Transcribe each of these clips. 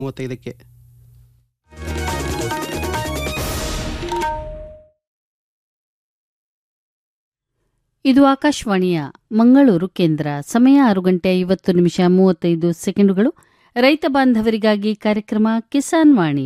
ಮೂವತ್ತೈದಕ್ಕೆ ಇದು ಆಕಾಶವಾಣಿಯ ಮಂಗಳೂರು ಕೇಂದ್ರ ಸಮಯ ಆರು ಗಂಟೆ ಐವತ್ತು ನಿಮಿಷ ಮೂವತ್ತೈದು ಸೆಕೆಂಡುಗಳು ರೈತ ಬಾಂಧವರಿಗಾಗಿ ಕಾರ್ಯಕ್ರಮ ಕಿಸಾನ್ ವಾಣಿ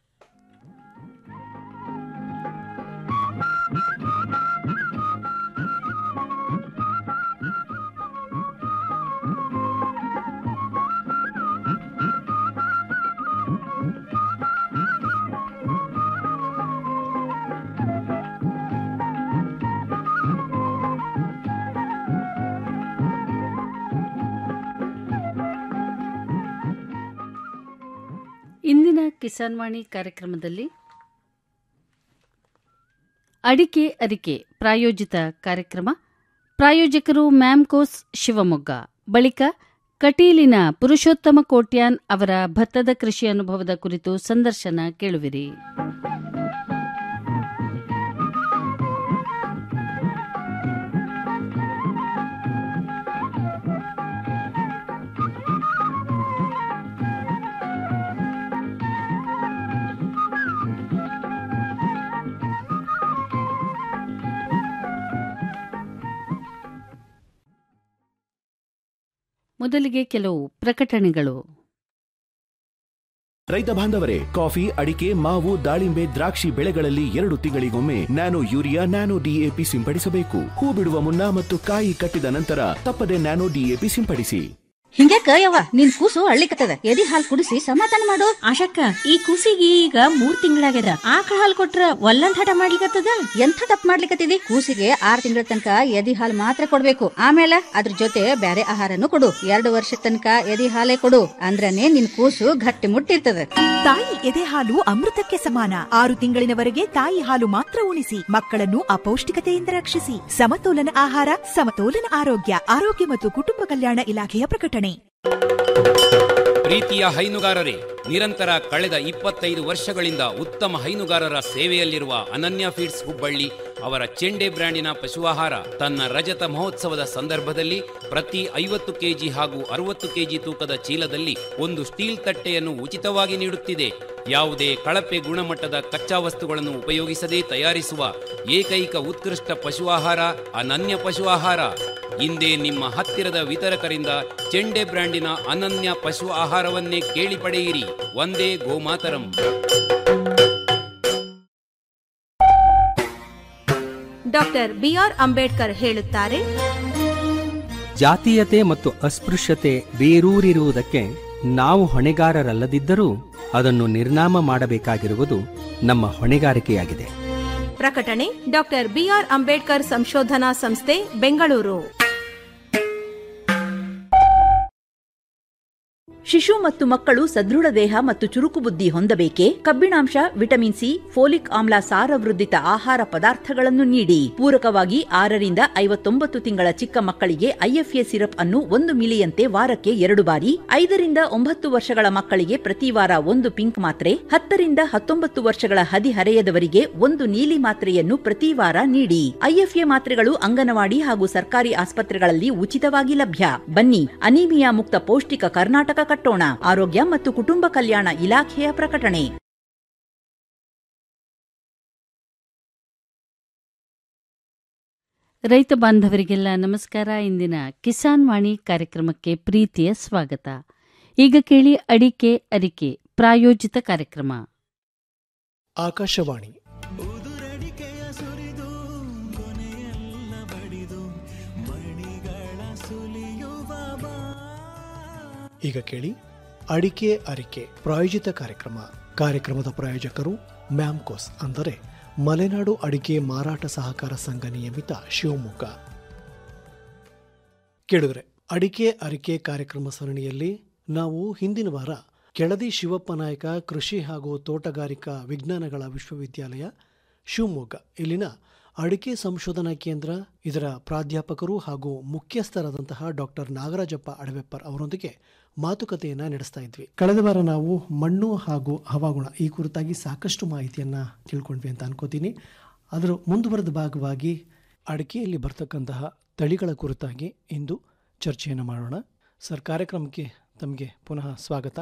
ಇಂದಿನ ಕಿಸಾನ್ ವಾಣಿ ಕಾರ್ಯಕ್ರಮದಲ್ಲಿ ಅಡಿಕೆ ಅರಿಕೆ ಪ್ರಾಯೋಜಿತ ಕಾರ್ಯಕ್ರಮ ಪ್ರಾಯೋಜಕರು ಮ್ಯಾಮ್ಕೋಸ್ ಶಿವಮೊಗ್ಗ ಬಳಿಕ ಕಟೀಲಿನ ಪುರುಷೋತ್ತಮ ಕೋಟ್ಯಾನ್ ಅವರ ಭತ್ತದ ಕೃಷಿ ಅನುಭವದ ಕುರಿತು ಸಂದರ್ಶನ ಕೇಳುವಿರಿ ಮೊದಲಿಗೆ ಕೆಲವು ಪ್ರಕಟಣೆಗಳು ರೈತ ಬಾಂಧವರೇ ಕಾಫಿ ಅಡಿಕೆ ಮಾವು ದಾಳಿಂಬೆ ದ್ರಾಕ್ಷಿ ಬೆಳೆಗಳಲ್ಲಿ ಎರಡು ತಿಂಗಳಿಗೊಮ್ಮೆ ನ್ಯಾನೋ ಯೂರಿಯಾ ನ್ಯಾನೋ ಡಿಎಪಿ ಸಿಂಪಡಿಸಬೇಕು ಹೂ ಬಿಡುವ ಮುನ್ನ ಮತ್ತು ಕಾಯಿ ಕಟ್ಟಿದ ನಂತರ ತಪ್ಪದೆ ನ್ಯಾನೋ ಡಿಎಪಿ ಸಿಂಪಡಿಸಿ ಹಿಂಗ್ಯಾಕ ಯವ್ವ ನಿನ್ ಕೂಸು ಅಳ್ಳಿಕತ್ತದ ಎದಿ ಹಾಲ್ ಕುಡಿಸಿ ಸಮಾಧಾನ ಮಾಡು ಆಶಕ್ಕ ಈ ಕೂಸಿಗೆ ಈಗ ಮೂರ್ ತಿಂಗಳಾಗ್ಯದ ಆಕಳ ಹಾಲ್ ಕೊಟ್ರ ಒಲ್ಲಂದ್ ಹಠ ಮಾಡ್ಲಿಕತ್ತದ ಎಂಥ ತಪ್ಪು ಮಾಡ್ಲಿಕತ್ತಿದಿ ಕೂಸಿಗೆ ಆರ್ ತಿಂಗಳ ತನಕ ಎದಿ ಹಾಲ್ ಮಾತ್ರ ಕೊಡ್ಬೇಕು ಆಮೇಲೆ ಅದ್ರ ಜೊತೆ ಬ್ಯಾರೆ ಆಹಾರನು ಕೊಡು ಎರಡು ವರ್ಷ ತನಕ ಎದಿ ಹಾಲೇ ಕೊಡು ಅಂದ್ರನೇ ನಿನ್ ಕೂಸು ಗಟ್ಟಿ ಮುಟ್ಟಿರ್ತದ ತಾಯಿ ಎದೆ ಹಾಲು ಅಮೃತಕ್ಕೆ ಸಮಾನ ಆರು ತಿಂಗಳಿನವರೆಗೆ ತಾಯಿ ಹಾಲು ಮಾತ್ರ ಉಣಿಸಿ ಮಕ್ಕಳನ್ನು ಅಪೌಷ್ಟಿಕತೆಯಿಂದ ರಕ್ಷಿಸಿ ಸಮತೋಲನ ಆಹಾರ ಸಮತೋಲನ ಆರೋಗ್ಯ ಆರೋಗ್ಯ ಮತ್ತು ಕುಟುಂಬ ಕಲ್ಯಾಣ ಇಲಾಖೆಯ ಪ್ರಕಟಣೆ ಪ್ರೀತಿಯ ಹೈನುಗಾರರೇ ನಿರಂತರ ಕಳೆದ ಇಪ್ಪತ್ತೈದು ವರ್ಷಗಳಿಂದ ಉತ್ತಮ ಹೈನುಗಾರರ ಸೇವೆಯಲ್ಲಿರುವ ಅನನ್ಯ ಫೀಡ್ಸ್ ಹುಬ್ಬಳ್ಳಿ ಅವರ ಚೆಂಡೆ ಬ್ರ್ಯಾಂಡಿನ ಪಶುಆಹಾರ ತನ್ನ ರಜತ ಮಹೋತ್ಸವದ ಸಂದರ್ಭದಲ್ಲಿ ಪ್ರತಿ ಐವತ್ತು ಕೆಜಿ ಹಾಗೂ ಅರವತ್ತು ಕೆಜಿ ತೂಕದ ಚೀಲದಲ್ಲಿ ಒಂದು ಸ್ಟೀಲ್ ತಟ್ಟೆಯನ್ನು ಉಚಿತವಾಗಿ ನೀಡುತ್ತಿದೆ ಯಾವುದೇ ಕಳಪೆ ಗುಣಮಟ್ಟದ ಕಚ್ಚಾ ವಸ್ತುಗಳನ್ನು ಉಪಯೋಗಿಸದೆ ತಯಾರಿಸುವ ಏಕೈಕ ಉತ್ಕೃಷ್ಟ ಪಶು ಆಹಾರ ಅನನ್ಯ ಪಶು ಆಹಾರ ಇಂದೇ ನಿಮ್ಮ ಹತ್ತಿರದ ವಿತರಕರಿಂದ ಚೆಂಡೆ ಬ್ರ್ಯಾಂಡಿನ ಅನನ್ಯ ಪಶು ಆಹಾರವನ್ನೇ ಕೇಳಿ ಪಡೆಯಿರಿ ಒಂದೇ ಗೋಮಾತರಂ ಡಾಕ್ಟರ್ ಬಿಆರ್ ಅಂಬೇಡ್ಕರ್ ಹೇಳುತ್ತಾರೆ ಜಾತೀಯತೆ ಮತ್ತು ಅಸ್ಪೃಶ್ಯತೆ ಬೇರೂರಿರುವುದಕ್ಕೆ ನಾವು ಹೊಣೆಗಾರರಲ್ಲದಿದ್ದರೂ ಅದನ್ನು ನಿರ್ನಾಮ ಮಾಡಬೇಕಾಗಿರುವುದು ನಮ್ಮ ಹೊಣೆಗಾರಿಕೆಯಾಗಿದೆ ಪ್ರಕಟಣೆ ಡಾಕ್ಟರ್ ಬಿಆರ್ ಅಂಬೇಡ್ಕರ್ ಸಂಶೋಧನಾ ಸಂಸ್ಥೆ ಬೆಂಗಳೂರು ಶಿಶು ಮತ್ತು ಮಕ್ಕಳು ಸದೃಢ ದೇಹ ಮತ್ತು ಚುರುಕು ಬುದ್ಧಿ ಹೊಂದಬೇಕೆ ಕಬ್ಬಿಣಾಂಶ ವಿಟಮಿನ್ ಸಿ ಫೋಲಿಕ್ ಆಮ್ಲ ಸಾರವೃದ್ಧಿತ ಆಹಾರ ಪದಾರ್ಥಗಳನ್ನು ನೀಡಿ ಪೂರಕವಾಗಿ ಆರರಿಂದ ಐವತ್ತೊಂಬತ್ತು ತಿಂಗಳ ಚಿಕ್ಕ ಮಕ್ಕಳಿಗೆ ಐಎಫ್ಎ ಸಿರಪ್ ಅನ್ನು ಒಂದು ಮಿಲಿಯಂತೆ ವಾರಕ್ಕೆ ಎರಡು ಬಾರಿ ಐದರಿಂದ ಒಂಬತ್ತು ವರ್ಷಗಳ ಮಕ್ಕಳಿಗೆ ಪ್ರತಿ ವಾರ ಒಂದು ಪಿಂಕ್ ಮಾತ್ರೆ ಹತ್ತರಿಂದ ಹತ್ತೊಂಬತ್ತು ವರ್ಷಗಳ ಹದಿಹರೆಯದವರಿಗೆ ಒಂದು ನೀಲಿ ಮಾತ್ರೆಯನ್ನು ಪ್ರತಿ ವಾರ ನೀಡಿ ಐಎಫ್ಎ ಮಾತ್ರೆಗಳು ಅಂಗನವಾಡಿ ಹಾಗೂ ಸರ್ಕಾರಿ ಆಸ್ಪತ್ರೆಗಳಲ್ಲಿ ಉಚಿತವಾಗಿ ಲಭ್ಯ ಬನ್ನಿ ಅನೀಮಿಯಾ ಮುಕ್ತ ಪೌಷ್ಟಿಕ ಕರ್ನಾಟಕ ಕಟ್ಟೋಣ ಆರೋಗ್ಯ ಮತ್ತು ಕುಟುಂಬ ಕಲ್ಯಾಣ ಇಲಾಖೆಯ ಪ್ರಕಟಣೆ ರೈತ ಬಾಂಧವರಿಗೆಲ್ಲ ನಮಸ್ಕಾರ ಇಂದಿನ ಕಿಸಾನ್ ವಾಣಿ ಕಾರ್ಯಕ್ರಮಕ್ಕೆ ಪ್ರೀತಿಯ ಸ್ವಾಗತ ಈಗ ಕೇಳಿ ಅಡಿಕೆ ಅರಿಕೆ ಪ್ರಾಯೋಜಿತ ಕಾರ್ಯಕ್ರಮ ಆಕಾಶವಾಣಿ ಈಗ ಕೇಳಿ ಅಡಿಕೆ ಅರಿಕೆ ಪ್ರಾಯೋಜಿತ ಕಾರ್ಯಕ್ರಮ ಕಾರ್ಯಕ್ರಮದ ಪ್ರಾಯೋಜಕರು ಮ್ಯಾಮ್ಕೋಸ್ ಅಂದರೆ ಮಲೆನಾಡು ಅಡಿಕೆ ಮಾರಾಟ ಸಹಕಾರ ಸಂಘ ನಿಯಮಿತ ಶಿವಮೊಗ್ಗ ಕೇಳಿದ್ರೆ ಅಡಿಕೆ ಅರಿಕೆ ಕಾರ್ಯಕ್ರಮ ಸರಣಿಯಲ್ಲಿ ನಾವು ಹಿಂದಿನ ವಾರ ಕೆಳದಿ ಶಿವಪ್ಪ ನಾಯಕ ಕೃಷಿ ಹಾಗೂ ತೋಟಗಾರಿಕಾ ವಿಜ್ಞಾನಗಳ ವಿಶ್ವವಿದ್ಯಾಲಯ ಶಿವಮೊಗ್ಗ ಇಲ್ಲಿನ ಅಡಿಕೆ ಸಂಶೋಧನಾ ಕೇಂದ್ರ ಇದರ ಪ್ರಾಧ್ಯಾಪಕರು ಹಾಗೂ ಮುಖ್ಯಸ್ಥರಾದಂತಹ ಡಾಕ್ಟರ್ ನಾಗರಾಜಪ್ಪ ಅಡವೆಪ್ಪರ್ ಅವರೊಂದಿಗೆ ಮಾತುಕತೆಯನ್ನ ನಡೆಸ್ತಾ ಇದ್ವಿ ಕಳೆದ ವಾರ ನಾವು ಮಣ್ಣು ಹಾಗೂ ಹವಾಗುಣ ಈ ಕುರಿತಾಗಿ ಸಾಕಷ್ಟು ಮಾಹಿತಿಯನ್ನ ತಿಳ್ಕೊಂಡ್ವಿ ಅಂತ ಅನ್ಕೋತೀನಿ ಅದರ ಮುಂದುವರೆದ ಭಾಗವಾಗಿ ಅಡಿಕೆಯಲ್ಲಿ ಬರ್ತಕ್ಕಂತಹ ತಳಿಗಳ ಕುರಿತಾಗಿ ಇಂದು ಚರ್ಚೆಯನ್ನು ಮಾಡೋಣ ಸರ್ ಕಾರ್ಯಕ್ರಮಕ್ಕೆ ತಮಗೆ ಪುನಃ ಸ್ವಾಗತ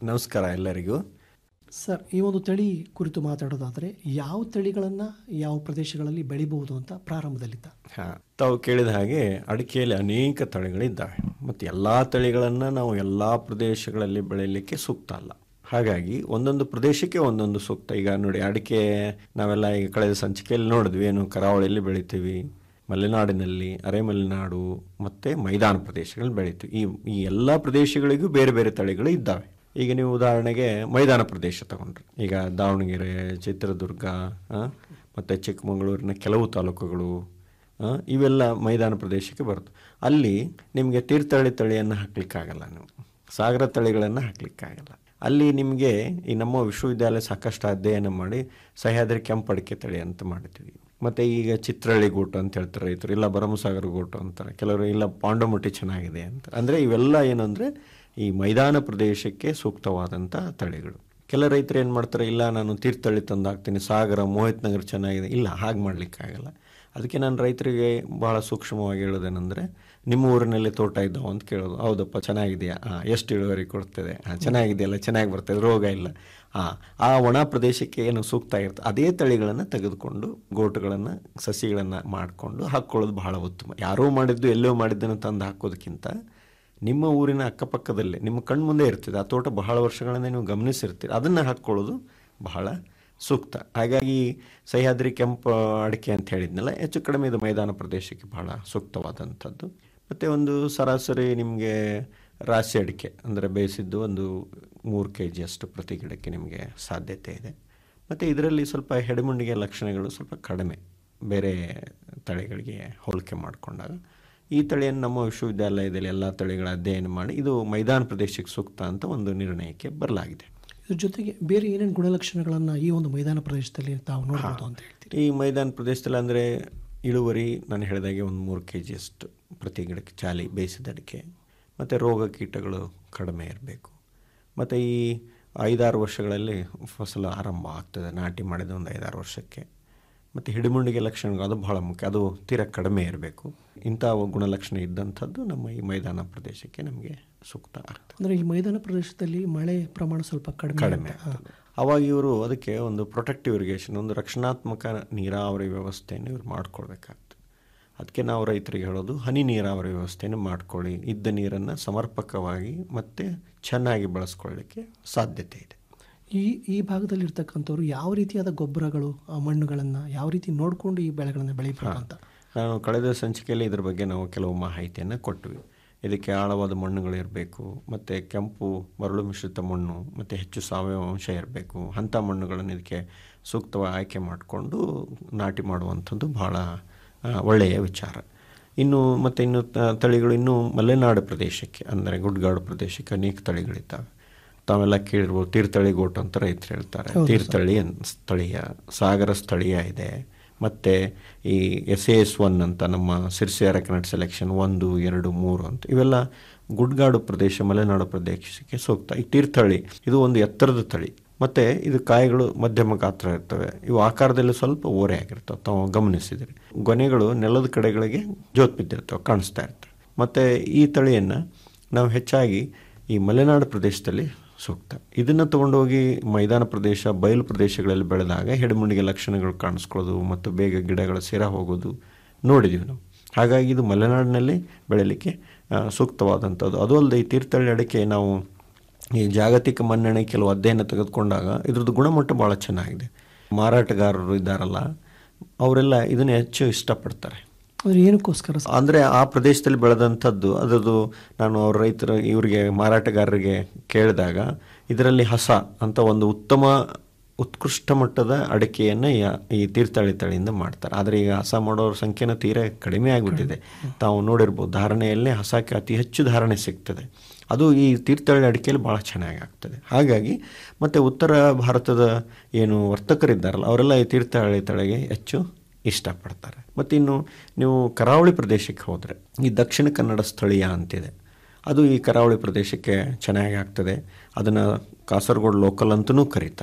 ನಮಸ್ಕಾರ ಎಲ್ಲರಿಗೂ ಸರ್ ಈ ಒಂದು ತಳಿ ಕುರಿತು ಮಾತಾಡೋದಾದರೆ ಯಾವ ತಳಿಗಳನ್ನು ಯಾವ ಪ್ರದೇಶಗಳಲ್ಲಿ ಬೆಳಿಬಹುದು ಅಂತ ಪ್ರಾರಂಭದಲ್ಲಿದ್ದ ಹಾ ತಾವು ಕೇಳಿದ ಹಾಗೆ ಅಡಿಕೆಯಲ್ಲಿ ಅನೇಕ ತಳಿಗಳಿದ್ದಾವೆ ಮತ್ತು ಎಲ್ಲ ತಳಿಗಳನ್ನು ನಾವು ಎಲ್ಲ ಪ್ರದೇಶಗಳಲ್ಲಿ ಬೆಳೆಯಲಿಕ್ಕೆ ಸೂಕ್ತ ಅಲ್ಲ ಹಾಗಾಗಿ ಒಂದೊಂದು ಪ್ರದೇಶಕ್ಕೆ ಒಂದೊಂದು ಸೂಕ್ತ ಈಗ ನೋಡಿ ಅಡಿಕೆ ನಾವೆಲ್ಲ ಈಗ ಕಳೆದ ಸಂಚಿಕೆಯಲ್ಲಿ ನೋಡಿದ್ವಿ ಏನು ಕರಾವಳಿಯಲ್ಲಿ ಬೆಳಿತೀವಿ ಮಲೆನಾಡಿನಲ್ಲಿ ಅರೆಮಲೆನಾಡು ಮತ್ತು ಮೈದಾನ ಪ್ರದೇಶಗಳಲ್ಲಿ ಬೆಳಿತೀವಿ ಈ ಈ ಎಲ್ಲ ಪ್ರದೇಶಗಳಿಗೂ ಬೇರೆ ಬೇರೆ ತಳಿಗಳು ಇದ್ದಾವೆ ಈಗ ನೀವು ಉದಾಹರಣೆಗೆ ಮೈದಾನ ಪ್ರದೇಶ ತಗೊಂಡ್ರಿ ಈಗ ದಾವಣಗೆರೆ ಚಿತ್ರದುರ್ಗ ಆ, ಮತ್ತು ಚಿಕ್ಕಮಗಳೂರಿನ ಕೆಲವು ತಾಲೂಕುಗಳು ಆ, ಇವೆಲ್ಲ ಮೈದಾನ ಪ್ರದೇಶಕ್ಕೆ ಬರುತ್ತೆ ಅಲ್ಲಿ ನಿಮಗೆ ತೀರ್ಥಹಳ್ಳಿ ತಳಿಯನ್ನು ಹಾಕ್ಲಿಕ್ಕಾಗಲ್ಲ ನೀವು ಸಾಗರ ತಳಿಗಳನ್ನು ಹಾಕ್ಲಿಕ್ಕಾಗಲ್ಲ ಅಲ್ಲಿ ನಿಮಗೆ ಈ ನಮ್ಮ ವಿಶ್ವವಿದ್ಯಾಲಯ ಸಾಕಷ್ಟು ಅಧ್ಯಯನ ಮಾಡಿ ಸಹ್ಯಾದ್ರಿ ಕೆಂಪಡಿಕೆ ತಳಿ ಅಂತ ಮಾಡ್ತೀವಿ ಮತ್ತು ಈಗ ಚಿತ್ರಹಳ್ಳಿ ಗೋಟು ಅಂತ ಹೇಳ್ತಾರೆ ರೈತರು ಇಲ್ಲ ಭರಮಸಾಗರ ಗೋಟು ಅಂತಾರೆ ಕೆಲವರು ಇಲ್ಲ ಪಾಂಡಮಟ್ಟಿ ಚೆನ್ನಾಗಿದೆ ಅಂತ ಅಂದರೆ ಇವೆಲ್ಲ ಏನಂದರೆ ಈ ಮೈದಾನ ಪ್ರದೇಶಕ್ಕೆ ಸೂಕ್ತವಾದಂಥ ತಳಿಗಳು ಕೆಲ ರೈತರು ಏನು ಮಾಡ್ತಾರೆ ಇಲ್ಲ ನಾನು ತೀರ್ಥಹಳ್ಳಿ ತಂದು ಹಾಕ್ತೀನಿ ಸಾಗರ ಮೋಹಿತ್ ನಗರ್ ಚೆನ್ನಾಗಿದೆ ಇಲ್ಲ ಹಾಗೆ ಮಾಡಲಿಕ್ಕಾಗಲ್ಲ ಅದಕ್ಕೆ ನಾನು ರೈತರಿಗೆ ಭಾಳ ಸೂಕ್ಷ್ಮವಾಗಿ ಹೇಳೋದೇನೆಂದರೆ ನಿಮ್ಮ ಊರಿನಲ್ಲಿ ತೋಟ ಇದ್ದಾವೆ ಅಂತ ಕೇಳೋದು ಹೌದಪ್ಪ ಚೆನ್ನಾಗಿದೆಯಾ ಹಾಂ ಎಷ್ಟು ಇಳುವರಿ ಕೊಡ್ತದೆ ಹಾಂ ಚೆನ್ನಾಗಿದೆಯಲ್ಲ ಚೆನ್ನಾಗಿ ಬರ್ತದೆ ರೋಗ ಇಲ್ಲ ಹಾಂ ಆ ಒಣ ಪ್ರದೇಶಕ್ಕೆ ಏನು ಸೂಕ್ತ ಇರುತ್ತೆ ಅದೇ ತಳಿಗಳನ್ನು ತೆಗೆದುಕೊಂಡು ಗೋಟುಗಳನ್ನು ಸಸಿಗಳನ್ನು ಮಾಡಿಕೊಂಡು ಹಾಕ್ಕೊಳ್ಳೋದು ಬಹಳ ಉತ್ತಮ ಯಾರೋ ಮಾಡಿದ್ದು ಎಲ್ಲೋ ಮಾಡಿದ್ದನ್ನು ತಂದು ಹಾಕೋದಕ್ಕಿಂತ ನಿಮ್ಮ ಊರಿನ ಅಕ್ಕಪಕ್ಕದಲ್ಲೇ ನಿಮ್ಮ ಕಣ್ಮುಂದೆ ಇರ್ತದೆ ಆ ತೋಟ ಬಹಳ ವರ್ಷಗಳಿಂದ ನೀವು ಗಮನಿಸಿರ್ತೀರಿ ಅದನ್ನು ಹಾಕ್ಕೊಳ್ಳೋದು ಬಹಳ ಸೂಕ್ತ ಹಾಗಾಗಿ ಸಹ್ಯಾದ್ರಿ ಕೆಂಪು ಅಡಿಕೆ ಅಂತ ಹೇಳಿದ್ನಲ್ಲ ಹೆಚ್ಚು ಕಡಿಮೆ ಇದು ಮೈದಾನ ಪ್ರದೇಶಕ್ಕೆ ಬಹಳ ಸೂಕ್ತವಾದಂಥದ್ದು ಮತ್ತು ಒಂದು ಸರಾಸರಿ ನಿಮಗೆ ರಾಶಿ ಅಡಿಕೆ ಅಂದರೆ ಬೇಯಿಸಿದ್ದು ಒಂದು ಮೂರು ಕೆ ಜಿಯಷ್ಟು ಪ್ರತಿ ಗಿಡಕ್ಕೆ ನಿಮಗೆ ಸಾಧ್ಯತೆ ಇದೆ ಮತ್ತು ಇದರಲ್ಲಿ ಸ್ವಲ್ಪ ಹೆಡೆಮುಂಡಿಗೆ ಲಕ್ಷಣಗಳು ಸ್ವಲ್ಪ ಕಡಿಮೆ ಬೇರೆ ತಳಿಗಳಿಗೆ ಹೋಲಿಕೆ ಮಾಡಿಕೊಂಡಾಗ ಈ ತಳಿಯನ್ನು ನಮ್ಮ ವಿಶ್ವವಿದ್ಯಾಲಯದಲ್ಲಿ ಎಲ್ಲ ತಳಿಗಳ ಅಧ್ಯಯನ ಮಾಡಿ ಇದು ಮೈದಾನ ಪ್ರದೇಶಕ್ಕೆ ಸೂಕ್ತ ಅಂತ ಒಂದು ನಿರ್ಣಯಕ್ಕೆ ಬರಲಾಗಿದೆ ಇದ್ರ ಜೊತೆಗೆ ಬೇರೆ ಏನೇನು ಗುಣಲಕ್ಷಣಗಳನ್ನು ಈ ಒಂದು ಮೈದಾನ ಪ್ರದೇಶದಲ್ಲಿ ತಾವು ನೋಡ್ಬೋದು ಅಂತ ಹೇಳ್ತೀರಿ ಈ ಮೈದಾನ ಪ್ರದೇಶದಲ್ಲಿ ಅಂದರೆ ಇಳುವರಿ ನಾನು ಹೇಳಿದಾಗೆ ಒಂದು ಮೂರು ಕೆ ಜಿಯಷ್ಟು ಪ್ರತಿ ಗಿಡಕ್ಕೆ ಚಾಲಿ ಬೇಯಿಸಿದ ಅಡಿಕೆ ಮತ್ತು ರೋಗ ಕೀಟಗಳು ಕಡಿಮೆ ಇರಬೇಕು ಮತ್ತು ಈ ಐದಾರು ವರ್ಷಗಳಲ್ಲಿ ಫಸಲು ಆರಂಭ ಆಗ್ತದೆ ನಾಟಿ ಮಾಡಿದ ಒಂದು ಐದಾರು ವರ್ಷಕ್ಕೆ ಮತ್ತು ಹಿಡಿಮುಂಡಿಗೆ ಲಕ್ಷಣಗಳು ಅದು ಬಹಳ ಮುಖ್ಯ ಅದು ತೀರಾ ಕಡಿಮೆ ಇರಬೇಕು ಇಂಥ ಗುಣಲಕ್ಷಣ ಇದ್ದಂಥದ್ದು ನಮ್ಮ ಈ ಮೈದಾನ ಪ್ರದೇಶಕ್ಕೆ ನಮಗೆ ಸೂಕ್ತ ಆಗ್ತದೆ ಅಂದರೆ ಈ ಮೈದಾನ ಪ್ರದೇಶದಲ್ಲಿ ಮಳೆ ಪ್ರಮಾಣ ಸ್ವಲ್ಪ ಕಡಿಮೆ ಕಡಿಮೆ ಇರುತ್ತೆ. ಹಾ. ಆಗ್ತದೆ ಅವಾಗ ಇವರು ಅದಕ್ಕೆ ಒಂದು ಪ್ರೊಟೆಕ್ಟಿವ್ ಇರಿಗೇಷನ್ ಒಂದು ರಕ್ಷಣಾತ್ಮಕ ನೀರಾವರಿ ವ್ಯವಸ್ಥೆಯನ್ನು ಇವರು ಮಾಡ್ಕೊಳ್ಬೇಕಾಗ್ತದೆ ಅದಕ್ಕೆ ನಾವು ರೈತರಿಗೆ ಹೇಳೋದು ಹನಿ ನೀರಾವರಿ ವ್ಯವಸ್ಥೆಯನ್ನು ಮಾಡ್ಕೊಳ್ಳಿ ಇದ್ದ ನೀರನ್ನು ಸಮರ್ಪಕವಾಗಿ ಮತ್ತು ಚೆನ್ನಾಗಿ ಬಳಸ್ಕೊಳ್ಳಿಕ್ಕೆ ಸಾಧ್ಯತೆ ಇದೆ ಈ ಈ ಭಾಗದಲ್ಲಿ ಇರ್ತಕ್ಕಂಥವ್ರು ಯಾವ ರೀತಿಯಾದ ಗೊಬ್ಬರಗಳು ಆ ಮಣ್ಣುಗಳನ್ನು ಯಾವ ರೀತಿ ನೋಡಿಕೊಂಡು ಈ ಬೆಳೆಗಳನ್ನು ಬೆಳಿಬೇಕು ಅಂತ ನಾನು ಕಳೆದ ಸಂಚಿಕೆಯಲ್ಲಿ ಇದ್ರ ಬಗ್ಗೆ ನಾವು ಕೆಲವು ಮಾಹಿತಿಯನ್ನು ಕೊಟ್ವಿ ಇದಕ್ಕೆ ಆಳವಾದ ಮಣ್ಣುಗಳು ಇರಬೇಕು ಮತ್ತು ಕೆಂಪು ಮರಳು ಮಿಶ್ರಿತ ಮಣ್ಣು ಮತ್ತು ಹೆಚ್ಚು ಸಾವಯವ ಅಂಶ ಇರಬೇಕು ಅಂಥ ಮಣ್ಣುಗಳನ್ನು ಇದಕ್ಕೆ ಸೂಕ್ತವಾಗಿ ಆಯ್ಕೆ ಮಾಡಿಕೊಂಡು ನಾಟಿ ಮಾಡುವಂಥದ್ದು ಭಾಳ ಆ, ಒಳ್ಳೆಯ ವಿಚಾರ ಇನ್ನು ಮತ್ತು ಇನ್ನು ತ- ತಳಿಗಳು ಇನ್ನೂ ಮಲೆನಾಡು ಪ್ರದೇಶಕ್ಕೆ ಅಂದರೆ ಗುಡ್ಗಾಡು ಪ್ರದೇಶಕ್ಕೆ ಅನೇಕ ತಳಿಗಳಿದ್ದಾವೆ ತಾವೆಲ್ಲ ಕೇಳಿರ್ಬೋದು ತೀರ್ಥಹಳ್ಳಿ ಗೋಟು ಅಂತ ರೈತರು ಹೇಳ್ತಾರೆ ಹೌದು ಸರ್. ತೀರ್ಥಹಳ್ಳಿ ಅನ್- ಸ್ಥಳೀಯ ಸಾಗರ ಸ್ಥಳೀಯ ಇದೆ ಮತ್ತು ಈ ಎಸ್ ಎ ಎಸ್ ಒನ್ ಅಂತ ನಮ್ಮ ಸಿರ್ಸಿ ಅರಕನಟ್ ಸೆಲೆಕ್ಷನ್ ಒಂದು ಎರಡು ಮೂರು ಅಂತ ಇವೆಲ್ಲ ಗುಡ್ಗಾಡು ಪ್ರದೇಶ ಮಲೆನಾಡು ಪ್ರದೇಶಕ್ಕೆ ಸೂಕ್ತ ಈ ತೀರ್ಥಹಳ್ಳಿ ಇದು ಒಂದು ಎತ್ತರದ ತಳಿ ಮತ್ತು ಇದು ಕಾಯಿಗಳು ಮಧ್ಯಮ ಗಾತ್ರ ಇರ್ತವೆ ಇವು ಆಕಾರದಲ್ಲಿ ಸ್ವಲ್ಪ ಓರೆ ಆಗಿರ್ತವೆ ತಾವು ಗಮನಿಸಿದ್ರಿ ಗೊನೆಗಳು ನೆಲದ ಕಡೆಗಳಿಗೆ ಜೋತ್ ಬಿದ್ದಿರ್ತವೆ ಕಾಣಿಸ್ತಾ ಇರ್ತವೆ ಮತ್ತು ಈ ತಳಿಯನ್ನು ನಾವು ಹೆಚ್ಚಾಗಿ ಈ ಮಲೆನಾಡು ಪ್ರದೇಶದಲ್ಲಿ ಸೂಕ್ತ ಇದನ್ನು ತಗೊಂಡೋಗಿ ಮೈದಾನ ಪ್ರದೇಶ ಬಯಲು ಪ್ರದೇಶಗಳಲ್ಲಿ ಬೆಳೆದಾಗ ಹೆಡಮುಂಡಿಗೆ ಲಕ್ಷಣಗಳು ಕಾಣಿಸ್ಕೊಳ್ಳೋದು ಮತ್ತು ಬೇಗ ಗಿಡಗಳು ಸೇರ ಹೋಗೋದು ನೋಡಿದ್ದೀವಿ ನಾವು ಹಾಗಾಗಿ ಇದು ಮಲೆನಾಡಿನಲ್ಲಿ ಬೆಳೀಲಿಕ್ಕೆ ಆ, ಸೂಕ್ತವಾದಂಥದ್ದು ಅದು ಅಲ್ಲದೆ ಈ ತೀರ್ಥಹಳ್ಳಿ ಅಡಿಕೆ ನಾವು ಈ ಜಾಗತಿಕ ಮನ್ನಣೆ ಕೆಲವು ಅಧ್ಯಯನ ತೆಗೆದುಕೊಂಡಾಗ ಇದ್ರದ್ದು ಗುಣಮಟ್ಟ ಭಾಳ ಚೆನ್ನಾಗಿದೆ ಮಾರಾಟಗಾರರು ಇದ್ದಾರಲ್ಲ ಅವರೆಲ್ಲ ಇದನ್ನು ಹೆಚ್ಚು ಇಷ್ಟಪಡ್ತಾರೆ ಅಂದರೆ ಏನಕ್ಕೋಸ್ಕರ ಸರ್? ಅಂದರೆ ಆ ಪ್ರದೇಶದಲ್ಲಿ ಬೆಳೆದಂಥದ್ದು ಅದರದ್ದು ನಾನು ಅವ್ರ ರೈತರ ಇವರಿಗೆ ಮಾರಾಟಗಾರರಿಗೆ ಕೇಳಿದಾಗ ಇದರಲ್ಲಿ ಹಸ ಅಂತ ಒಂದು ಉತ್ತಮ ಉತ್ಕೃಷ್ಟ ಮಟ್ಟದ ಅಡಿಕೆಯನ್ನು ಯಾ- ಈ ತೀರ್ಥಹಳ್ಳಿ ತಳಿಯಿಂದ ಮಾಡ್ತಾರೆ ಆದರೆ ಈಗ ಹಸ ಮಾಡೋರ ಸಂಖ್ಯೆನ ತೀರಾ ಕಡಿಮೆ ಆಗಿಬಿಟ್ಟಿದೆ ತಾವು ನೋಡಿರ್ಬೋದು ಧಾರಣೆಯಲ್ಲೇ ಹಸಕ್ಕೆ ಅತಿ ಹೆಚ್ಚು ಧಾರಣೆ ಸಿಗ್ತದೆ ಅದು ಈ ತೀರ್ಥಹಳ್ಳಿ ಅಡಿಕೆಯಲ್ಲಿ ಭಾಳ ಚೆನ್ನಾಗಿ ಆಗ್ತದೆ ಹಾಗಾಗಿ ಮತ್ತು ಉತ್ತರ ಭಾರತದ ಏನು ವರ್ತಕರಿದ್ದಾರಲ್ಲ ಅವರೆಲ್ಲ ಈ ತೀರ್ಥಹಳ್ಳಿ ತಳಿಗೆ ಹೆಚ್ಚು ಇಷ್ಟಪಡ್ತಾರೆ ಮತ್ತು ಇನ್ನು ನೀವು ಕರಾವಳಿ ಪ್ರದೇಶಕ್ಕೆ ಹೋದರೆ ಈ ದಕ್ಷಿಣ ಕನ್ನಡ ಸ್ಥಳೀಯ ಅಂತಿದೆ ಅದು ಈ ಕರಾವಳಿ ಪ್ರದೇಶಕ್ಕೆ ಚೆನ್ನಾಗಿ ಆಗ್ತದೆ ಅದನ್ನು ಕಾಸರಗೋಡು ಲೋಕಲ್ ಅಂತಲೂ ಕರೀತಾರೆ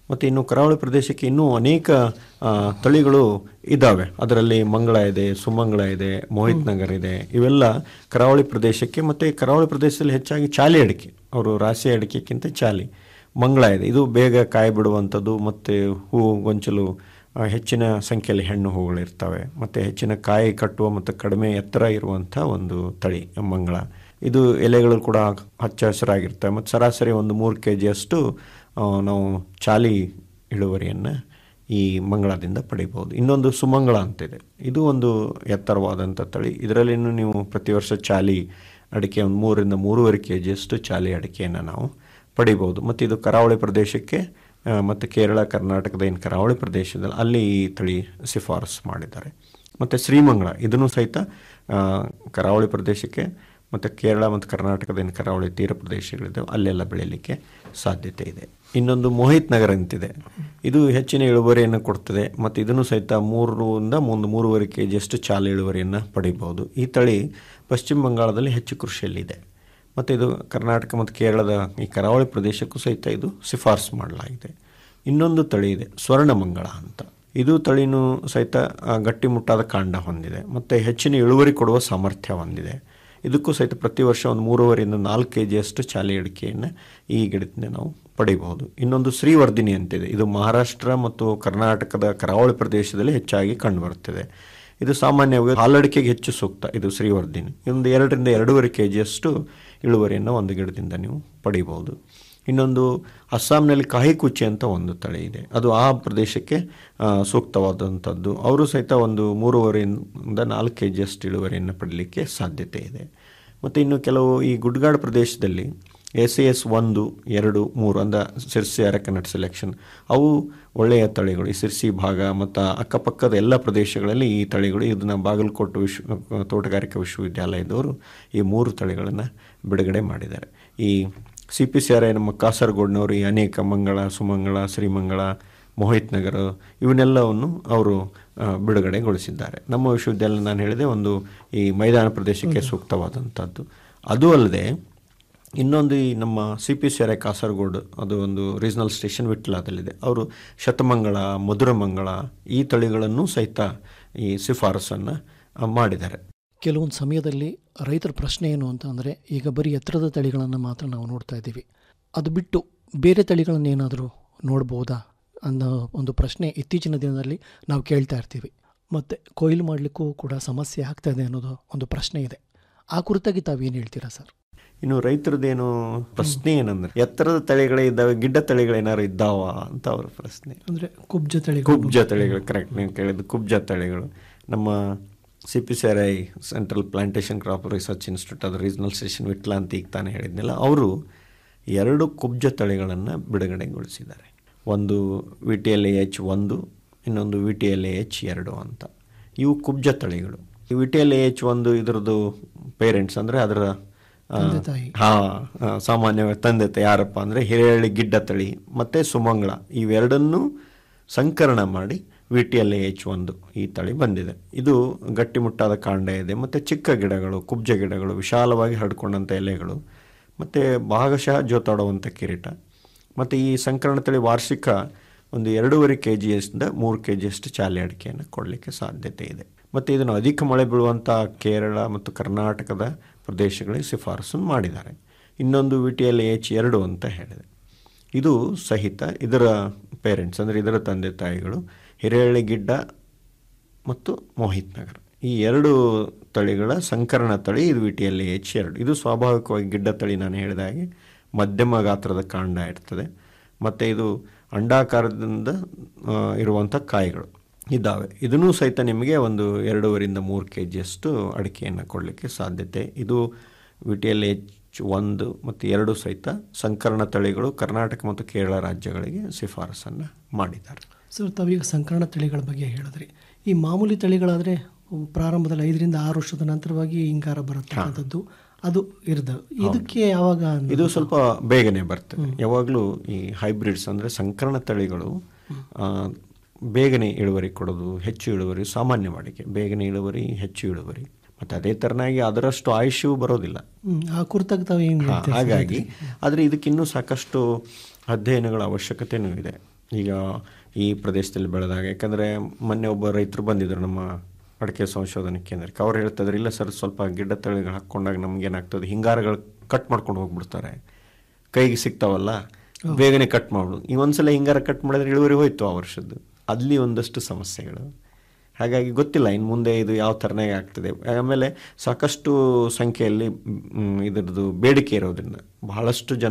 ಮತ್ತು ಇನ್ನು ಕರಾವಳಿ ಪ್ರದೇಶಕ್ಕೆ ಇನ್ನೂ ಅನೇಕ ಆ, ತಳಿಗಳು ಇದ್ದಾವೆ ಅದರಲ್ಲಿ ಮಂಗಳ ಇದೆ ಸುಮಂಗಳ ಇದೆ ಮೋಹಿತ್ ನಗರ್ ಇದೆ ಇವೆಲ್ಲ ಕರಾವಳಿ ಪ್ರದೇಶಕ್ಕೆ ಮತ್ತು ಕರಾವಳಿ ಪ್ರದೇಶದಲ್ಲಿ ಹೆಚ್ಚಾಗಿ ಚಾಲಿ ಅಡಿಕೆ ಅವರು ರಾಶಿ ಅಡಿಕೆಗಿಂತ ಚಾಲಿ ಮಂಗಳ ಇದೆ ಇದು ಬೇಗ ಕಾಯಿ ಬಿಡುವಂಥದ್ದು ಮತ್ತು ಹೂವು ಗೊಂಚಲು ಆ, ಹೆಚ್ಚಿನ ಸಂಖ್ಯೆಯಲ್ಲಿ ಹೆಣ್ಣು ಹೂಗಳಿರ್ತವೆ ಮತ್ತು ಹೆಚ್ಚಿನ ಕಾಯಿ ಕಟ್ಟುವ ಮತ್ತು ಕಡಿಮೆ ಎತ್ತರ ಇರುವಂಥ ಒಂದು ತಳಿ ಮಂಗಳ ಇದು ಎಲೆಗಳು ಕೂಡ ಹಚ್ಚ ಹಸಿರಾಗಿರ್ತವೆ ಮತ್ತು ಸರಾಸರಿ ಒಂದು ಮೂರು ಕೆ ಜಿಯಷ್ಟು ನಾವು ಚಾಲಿ ಇಳುವರಿಯನ್ನು ಈ ಮಂಗಳದಿಂದ ಪಡಿಬೋದು ಇನ್ನೊಂದು ಸುಮಂಗಳ ಅಂತಿದೆ ಇದು ಒಂದು ಎತ್ತರವಾದಂಥ ತಳಿ ಇದರಲ್ಲಿನೂ ನೀವು ಪ್ರತಿ ವರ್ಷ ಚಾಲಿ ಅಡಿಕೆ ಒಂದು ಮೂರರಿಂದ ಮೂರುವರೆ ಕೆ ಜಿಯಷ್ಟು ಚಾಲಿ ಅಡಿಕೆಯನ್ನು ನಾವು ಪಡಿಬೋದು ಮತ್ತು ಇದು ಕರಾವಳಿ ಪ್ರದೇಶಕ್ಕೆ ಆ, ಮತ್ತು ಕೇರಳ ಕರ್ನಾಟಕದ ಏನು ಕರಾವಳಿ ಪ್ರದೇಶದಲ್ಲಿ ಅಲ್ಲಿ ಈ ತಳಿ ಶಿಫಾರಸು ಮಾಡಿದ್ದಾರೆ ಮತ್ತು ಶ್ರೀಮಂಗಳ ಇದನ್ನು ಸಹಿತ ಆ, ಕರಾವಳಿ ಪ್ರದೇಶಕ್ಕೆ ಮತ್ತು ಕೇರಳ ಮತ್ತು ಕರ್ನಾಟಕದ ಏನು ಕರಾವಳಿ ತೀರ ಪ್ರದೇಶಗಳಿದ್ದಾವೆ ಅಲ್ಲೆಲ್ಲ ಬೆಳೀಲಿಕ್ಕೆ ಸಾಧ್ಯತೆ ಇದೆ ಇನ್ನೊಂದು ಮೋಹಿತ್ ನಗರ ಅಂತಿದೆ ಇದು ಹೆಚ್ಚಿನ ಇಳುವರಿಯನ್ನು ಕೊಡ್ತದೆ ಮತ್ತು ಇದನ್ನು ಸಹಿತ ಮೂರರಿಂದ ಒಂದು ಮೂರುವರೆ ಕೆ ಜಿಯಷ್ಟು ಚಾಲ ಇಳುವರಿಯನ್ನು ಪಡಿಬೋದು ಈ ತಳಿ ಪಶ್ಚಿಮ ಬಂಗಾಳದಲ್ಲಿ ಹೆಚ್ಚು ಕೃಷಿಯಲ್ಲಿದೆ ಮತ್ತು ಇದು ಕರ್ನಾಟಕ ಮತ್ತು ಕೇರಳದ ಈ ಕರಾವಳಿ ಪ್ರದೇಶಕ್ಕೂ ಸಹಿತ ಇದು ಶಿಫಾರಸು ಮಾಡಲಾಗಿದೆ ಇನ್ನೊಂದು ತಳಿ ಇದೆ ಸ್ವರ್ಣಮಂಗಳ ಅಂತ ಇದು ತಳಿನೂ ಸಹಿತ ಆ, ಗಟ್ಟಿಮುಟ್ಟಾದ ಕಾಂಡ ಹೊಂದಿದೆ ಮತ್ತು ಹೆಚ್ಚಿನ ಇಳುವರಿ ಕೊಡುವ ಸಾಮರ್ಥ್ಯ ಹೊಂದಿದೆ ಇದಕ್ಕೂ ಸಹಿತ ಪ್ರತಿ ವರ್ಷ ಒಂದು ಮೂರುವರೆಯಿಂದ ನಾಲ್ಕು ಕೆ ಜಿಯಷ್ಟು ಚಾಲಿ ಅಡಿಕೆಯನ್ನು ಈ ಗಿಡದಿಂದ ನಾವು ಪಡಿಬಹುದು ಇನ್ನೊಂದು ಶ್ರೀವರ್ಧಿನಿ ಅಂತಿದೆ ಇದು ಮಹಾರಾಷ್ಟ್ರ ಮತ್ತು ಕರ್ನಾಟಕದ ಕರಾವಳಿ ಪ್ರದೇಶದಲ್ಲಿ ಹೆಚ್ಚಾಗಿ ಕಂಡುಬರುತ್ತದೆ ಇದು ಸಾಮಾನ್ಯವಾಗಿ ಹಾಲಡಿಕೆಗೆ ಹೆಚ್ಚು ಸೂಕ್ತ ಇದು ಶ್ರೀವರ್ಧಿನಿ ಒಂದು ಎರಡರಿಂದ ಎರಡೂವರೆ ಕೆ ಜಿಯಷ್ಟು ಇಳುವರಿಯನ್ನು ಒಂದು ಗಿಡದಿಂದ ನೀವು ಪಡಿಬಹುದು ಇನ್ನೊಂದು ಅಸ್ಸಾಂನಲ್ಲಿ ಕಾಯಿ ಕುಚ್ಚಿ ಅಂತ ಒಂದು ತಳಿ ಇದೆ ಅದು ಆ ಪ್ರದೇಶಕ್ಕೆ ಆ, ಸೂಕ್ತವಾದಂಥದ್ದು ಅವರು ಸಹಿತ ಒಂದು ಮೂರುವರೆಯಿಂದ ನಾಲ್ಕು ಕೆ ಜಿಯಷ್ಟು ಇಳುವರಿಯನ್ನು ಪಡೀಲಿಕ್ಕೆ ಸಾಧ್ಯತೆ ಇದೆ ಮತ್ತು ಇನ್ನು ಕೆಲವು ಈ ಗುಡ್ಗಾಡು ಪ್ರದೇಶದಲ್ಲಿ ಎಸ್ ಸಿ ಎಸ್ ಒಂದು ಎರಡು ಮೂರು ಅಂದ ಸಿರ್ಸಿ ಅರಕನಟ್ ಸೆಲೆಕ್ಷನ್ ಅವು ಒಳ್ಳೆಯ ತಳಿಗಳು ಈ ಸಿರ್ಸಿ ಭಾಗ ಮತ್ತು ಅಕ್ಕಪಕ್ಕದ ಎಲ್ಲ ಪ್ರದೇಶಗಳಲ್ಲಿ ಈ ತಳಿಗಳು ಇದನ್ನು ಬಾಗಲಕೋಟೆ ವಿಶ್ವ ತೋಟಗಾರಿಕಾ ವಿಶ್ವವಿದ್ಯಾಲಯದವರು ಈ ಮೂರು ತಳಿಗಳನ್ನು ಬಿಡುಗಡೆ ಮಾಡಿದ್ದಾರೆ ಈ C P C R I ನಮ್ಮ ಕಾಸರಗೋಡಿನವರು ಈ ಅನೇಕ ಮಂಗಳ ಸುಮಂಗಳ ಶ್ರೀಮಂಗಳ ಮೋಹಿತ್ ನಗರ ಇವನ್ನೆಲ್ಲವನ್ನು ಅವರು ಆ, ಬಿಡುಗಡೆಗೊಳಿಸಿದ್ದಾರೆ ನಮ್ಮ ವಿಶ್ವವಿದ್ಯಾಲಯ ನಾನು ಹೇಳಿದೆ ಒಂದು ಈ ಮೈದಾನ ಪ್ರದೇಶಕ್ಕೆ ಸೂಕ್ತವಾದಂಥದ್ದು ಅದು ಅಲ್ಲದೆ ಇನ್ನೊಂದು ಈ ನಮ್ಮ C P C R I Kasaragod ಅದು ಒಂದು ರೀಜನಲ್ ಸ್ಟೇಷನ್ ವಿಟ್ಲಾದಲ್ಲಿದೆ ಅವರು ಶತಮಂಗಳ ಮಧುರಮಂಗಳ ಈ ತಳಿಗಳನ್ನು ಸಹಿತ ಈ ಶಿಫಾರಸನ್ನು ಆ, ಮಾಡಿದ್ದಾರೆ ಕೆಲವೊಂದು ಸಮಯದಲ್ಲಿ ರೈತರ ಪ್ರಶ್ನೆ ಏನು ಅಂತ ಅಂದರೆ ಈಗ ಬರೀ ಎತ್ತರದ ತಳಿಗಳನ್ನು ಮಾತ್ರ ನಾವು ನೋಡ್ತಾ ಇದ್ದೀವಿ ಅದು ಬಿಟ್ಟು ಬೇರೆ ತಳಿಗಳನ್ನು ಏನಾದರೂ ನೋಡ್ಬೋದಾ ಅನ್ನೋ ಒಂದು ಪ್ರಶ್ನೆ ಇತ್ತೀಚಿನ ದಿನದಲ್ಲಿ ನಾವು ಕೇಳ್ತಾ ಇರ್ತೀವಿ ಮತ್ತು ಕೊಯ್ಲು ಮಾಡಲಿಕ್ಕೂ ಕೂಡ ಸಮಸ್ಯೆ ಆಗ್ತಾ ಇದೆ ಅನ್ನೋದು ಒಂದು ಪ್ರಶ್ನೆ ಇದೆ ಆ ಕುರಿತಾಗಿ ತಾವೇನು ಹೇಳ್ತೀರಾ ಸರ್ ಇನ್ನು ರೈತರದ್ದೇನು ಪ್ರಶ್ನೆ ಏನಂದ್ರೆ ಎತ್ತರದ ತಳಿಗಳೇ ಇದ್ದಾವೆ ಗಿಡ್ಡ ತಳಿಗಳೇನಾದ್ರು ಇದ್ದಾವ ಅಂತ ಅವ್ರ ಪ್ರಶ್ನೆ ಅಂದರೆ ಕುಬ್ಜ ತಳಿ ಕುಬ್ಜ ತಳಿಗಳು ಕರೆಕ್ಟ್ ನೀವು ಕೇಳಿದ್ದು ಕುಬ್ಜ ತಳಿಗಳು ನಮ್ಮ C P C R I central plantation crop research institute ಅದು ರೀಜನಲ್ ಸ್ಟೇಷನ್ ವಿಟ್ಲ ಅಂತ ಈಗ ತಾನೇ ಹೇಳಿದ್ನಲ್ಲ ಅವರು ಎರಡು ಕುಬ್ಜ ತಳಿಗಳನ್ನು ಬಿಡುಗಡೆಗೊಳಿಸಿದ್ದಾರೆ ಒಂದು V T L A H ಒಂದು ಇನ್ನೊಂದು V T L A H ಎರಡು ಅಂತ ಇವು ಕುಬ್ಜ ತಳಿಗಳು ಈ V T L A H ಒಂದು ಇದರದ್ದು ಪೇರೆಂಟ್ಸ್ ಅಂದರೆ ಅದರ ಆ, ತಂದೆ ತಾಯಿ. ಹಾ ಆ, ಸಾಮಾನ್ಯವಾಗಿ ತಂದೆ ತಾಯಿ ಯಾರಪ್ಪ ಅಂದರೆ ಹಿರೇಹಳ್ಳಿ ಗಿಡ್ಡ ತಳಿ ಮತ್ತು ಸುಮಂಗಳ ಇವೆರಡನ್ನೂ ಸಂಕರಣ ಮಾಡಿ ವಿ ಟಿ ಎಲ್ ಎಚ್ ಒಂದು ಈ ತಳಿ ಬಂದಿದೆ ಇದು ಗಟ್ಟಿಮುಟ್ಟಾದ ಕಾಂಡ ಇದೆ ಮತ್ತು ಚಿಕ್ಕ ಗಿಡಗಳು ಕುಬ್ಜ ಗಿಡಗಳು ವಿಶಾಲವಾಗಿ ಹರಡ್ಕೊಂಡಂಥ ಎಲೆಗಳು ಮತ್ತು ಭಾಗಶಃ ಜೋತಾಡುವಂಥ ಕಿರೀಟ ಮತ್ತು ಈ ಸಂಕರಣ ತಳಿ ವಾರ್ಷಿಕ ಒಂದು ಎರಡೂವರೆ ಕೆ ಜಿಯಿಂದ ಮೂರು ಕೆ ಜಿಯಷ್ಟು ಚಾಲಿ ಅಡಿಕೆಯನ್ನು ಕೊಡಲಿಕ್ಕೆ ಸಾಧ್ಯತೆ ಇದೆ ಮತ್ತು ಇದನ್ನು ಅಧಿಕ ಮಳೆ ಬೀಳುವಂಥ ಕೇರಳ ಮತ್ತು ಕರ್ನಾಟಕದ ಪ್ರದೇಶಗಳಿಗೆ ಶಿಫಾರಸು ಮಾಡಿದ್ದಾರೆ ಇನ್ನೊಂದು ವಿ ಟಿ ಎಲ್ ಎಚ್ ಎರಡು ಅಂತ ಹೇಳಿದೆ ಇದು ಸಹಿತ ಇದರ ಪೇರೆಂಟ್ಸ್ ಅಂದರೆ ಇದರ ತಂದೆ ತಾಯಿಗಳು ಹಿರೇಹಳ್ಳಿ ಗಿಡ್ಡ ಮತ್ತು ಮೋಹಿತ್ ನಗರ್ ಈ ಎರಡು ತಳಿಗಳ ಸಂಕರಣ ತಳಿ ಇದು ವಿ ಟಿ ಎಲ್ ಎಚ್ ಎರಡು ಇದು ಸ್ವಾಭಾವಿಕವಾಗಿ ಗಿಡ್ಡ ತಳಿ ನಾನು ಹೇಳಿದ ಹಾಗೆ ಮಧ್ಯಮ ಗಾತ್ರದ ಕಾಂಡ ಇರ್ತದೆ ಮತ್ತು ಇದು ಅಂಡಾಕಾರದಿಂದ ಆ, ಇರುವಂಥ ಕಾಯಿಗಳು ಇದ್ದಾವೆ ಇದನ್ನೂ ಸಹಿತ ನಿಮಗೆ ಒಂದು ಎರಡೂವರಿಂದ ಮೂರು ಕೆ ಜಿಯಷ್ಟು ಅಡಿಕೆಯನ್ನು ಕೊಡಲಿಕ್ಕೆ ಸಾಧ್ಯತೆ ಇದು ವಿ ಟಿ ಎಲ್ ಎಚ್ ಒಂದು ಮತ್ತು ಎರಡು ಸಹಿತ ಸಂಕರಣ ತಳಿಗಳು ಕರ್ನಾಟಕ ಮತ್ತು ಕೇರಳ ರಾಜ್ಯಗಳಿಗೆ ಶಿಫಾರಸನ್ನು ಮಾಡಿದ್ದಾರೆ ಸರ್ ತಾವೀಗ ಸಂಕರಣ ತಳಿಗಳ ಬಗ್ಗೆ ಹೇಳಿದ್ರಿ ಈ ಮಾಮೂಲಿ ತಳಿಗಳಾದರೆ ಪ್ರಾರಂಭದಲ್ಲಿ ಐದರಿಂದ ಆರು ವರ್ಷದ ನಂತರವಾಗಿ ಹಿಂಗಾರ ಬರತಕ್ಕಂಥದ್ದು ಅದು ಇರ್ದ ಇದಕ್ಕೆ ಯಾವಾಗ ಅನ್ನೋದು- ಇದು ಸ್ವಲ್ಪ ಬೇಗನೆ ಬರ್ತದೆ ಯಾವಾಗಲೂ ಈ ಹೈಬ್ರಿಡ್ಸ್ ಅಂದರೆ ಸಂಕರಣ ತಳಿಗಳು ಆ, ಬೇಗನೆ ಇಳುವರಿ ಕೊಡೋದು ಹೆಚ್ಚು ಇಳುವರಿ ಸಾಮಾನ್ಯ ವಾಡಿಕೆ ಬೇಗನೆ ಇಳುವರಿ ಹೆಚ್ಚು ಇಳುವರಿ ಮತ್ತು ಅದೇ ಥರನಾಗಿ ಅದರಷ್ಟು ಆಯುಷ್ಯೂ ಬರೋದಿಲ್ಲ ಹ್ಮ್, ಆ ಕುರಿತಾಗಿ ತಾವು ಏನು ಹಾ, ಹಾಗಾಗಿ ಆದರೆ ಇದಕ್ಕಿನ್ನೂ ಸಾಕಷ್ಟು ಅಧ್ಯಯನಗಳ ಅವಶ್ಯಕತೆಯೂ ಇದೆ ಈಗ ಈ ಪ್ರದೇಶದಲ್ಲಿ ಬೆಳೆದಾಗ ಯಾಕಂದರೆ ಮೊನ್ನೆ ಒಬ್ಬ ರೈತರು ಬಂದಿದ್ದರು ನಮ್ಮ ಅಡಿಕೆ ಸಂಶೋಧನಾ ಕೇಂದ್ರಕ್ಕೆ ಅವ್ರು ಹೇಳ್ತಿದ್ರು ಇಲ್ಲ ಸರ್ ಸ್ವಲ್ಪ ಗಿಡ್ಡ ತಳಿಗಳು ಹಾಕ್ಕೊಂಡಾಗ ನಮಗೇನಾಗ್ತದೆ ಹಿಂಗಾರಗಳು ಕಟ್ ಮಾಡ್ಕೊಂಡು ಹೋಗ್ಬಿಡ್ತಾರೆ ಕೈಗೆ ಸಿಗ್ತಾವಲ್ಲ ಬೇಗನೆ ಕಟ್ ಮಾಡ್ಬಿಡು ಈ ಒಂದ್ಸಲ ಹಿಂಗಾರ ಕಟ್ ಮಾಡಿದ್ರೆ ಇಳುವರಿ ಹೋಯ್ತು ಆ ವರ್ಷದ್ದು ಅಲ್ಲಿ ಒಂದಷ್ಟು ಸಮಸ್ಯೆಗಳು ಹಾಗಾಗಿ ಗೊತ್ತಿಲ್ಲ ಇನ್ನು ಮುಂದೆ ಇದು ಯಾವ ಥರನಾಗಿ ಆಗ್ತದೆ ಆಮೇಲೆ ಸಾಕಷ್ಟು ಸಂಖ್ಯೆಯಲ್ಲಿ ಮ್, ಇದರದ್ದು ಬೇಡಿಕೆ ಇರೋದ್ರಿಂದ ಬಹಳಷ್ಟು ಜನ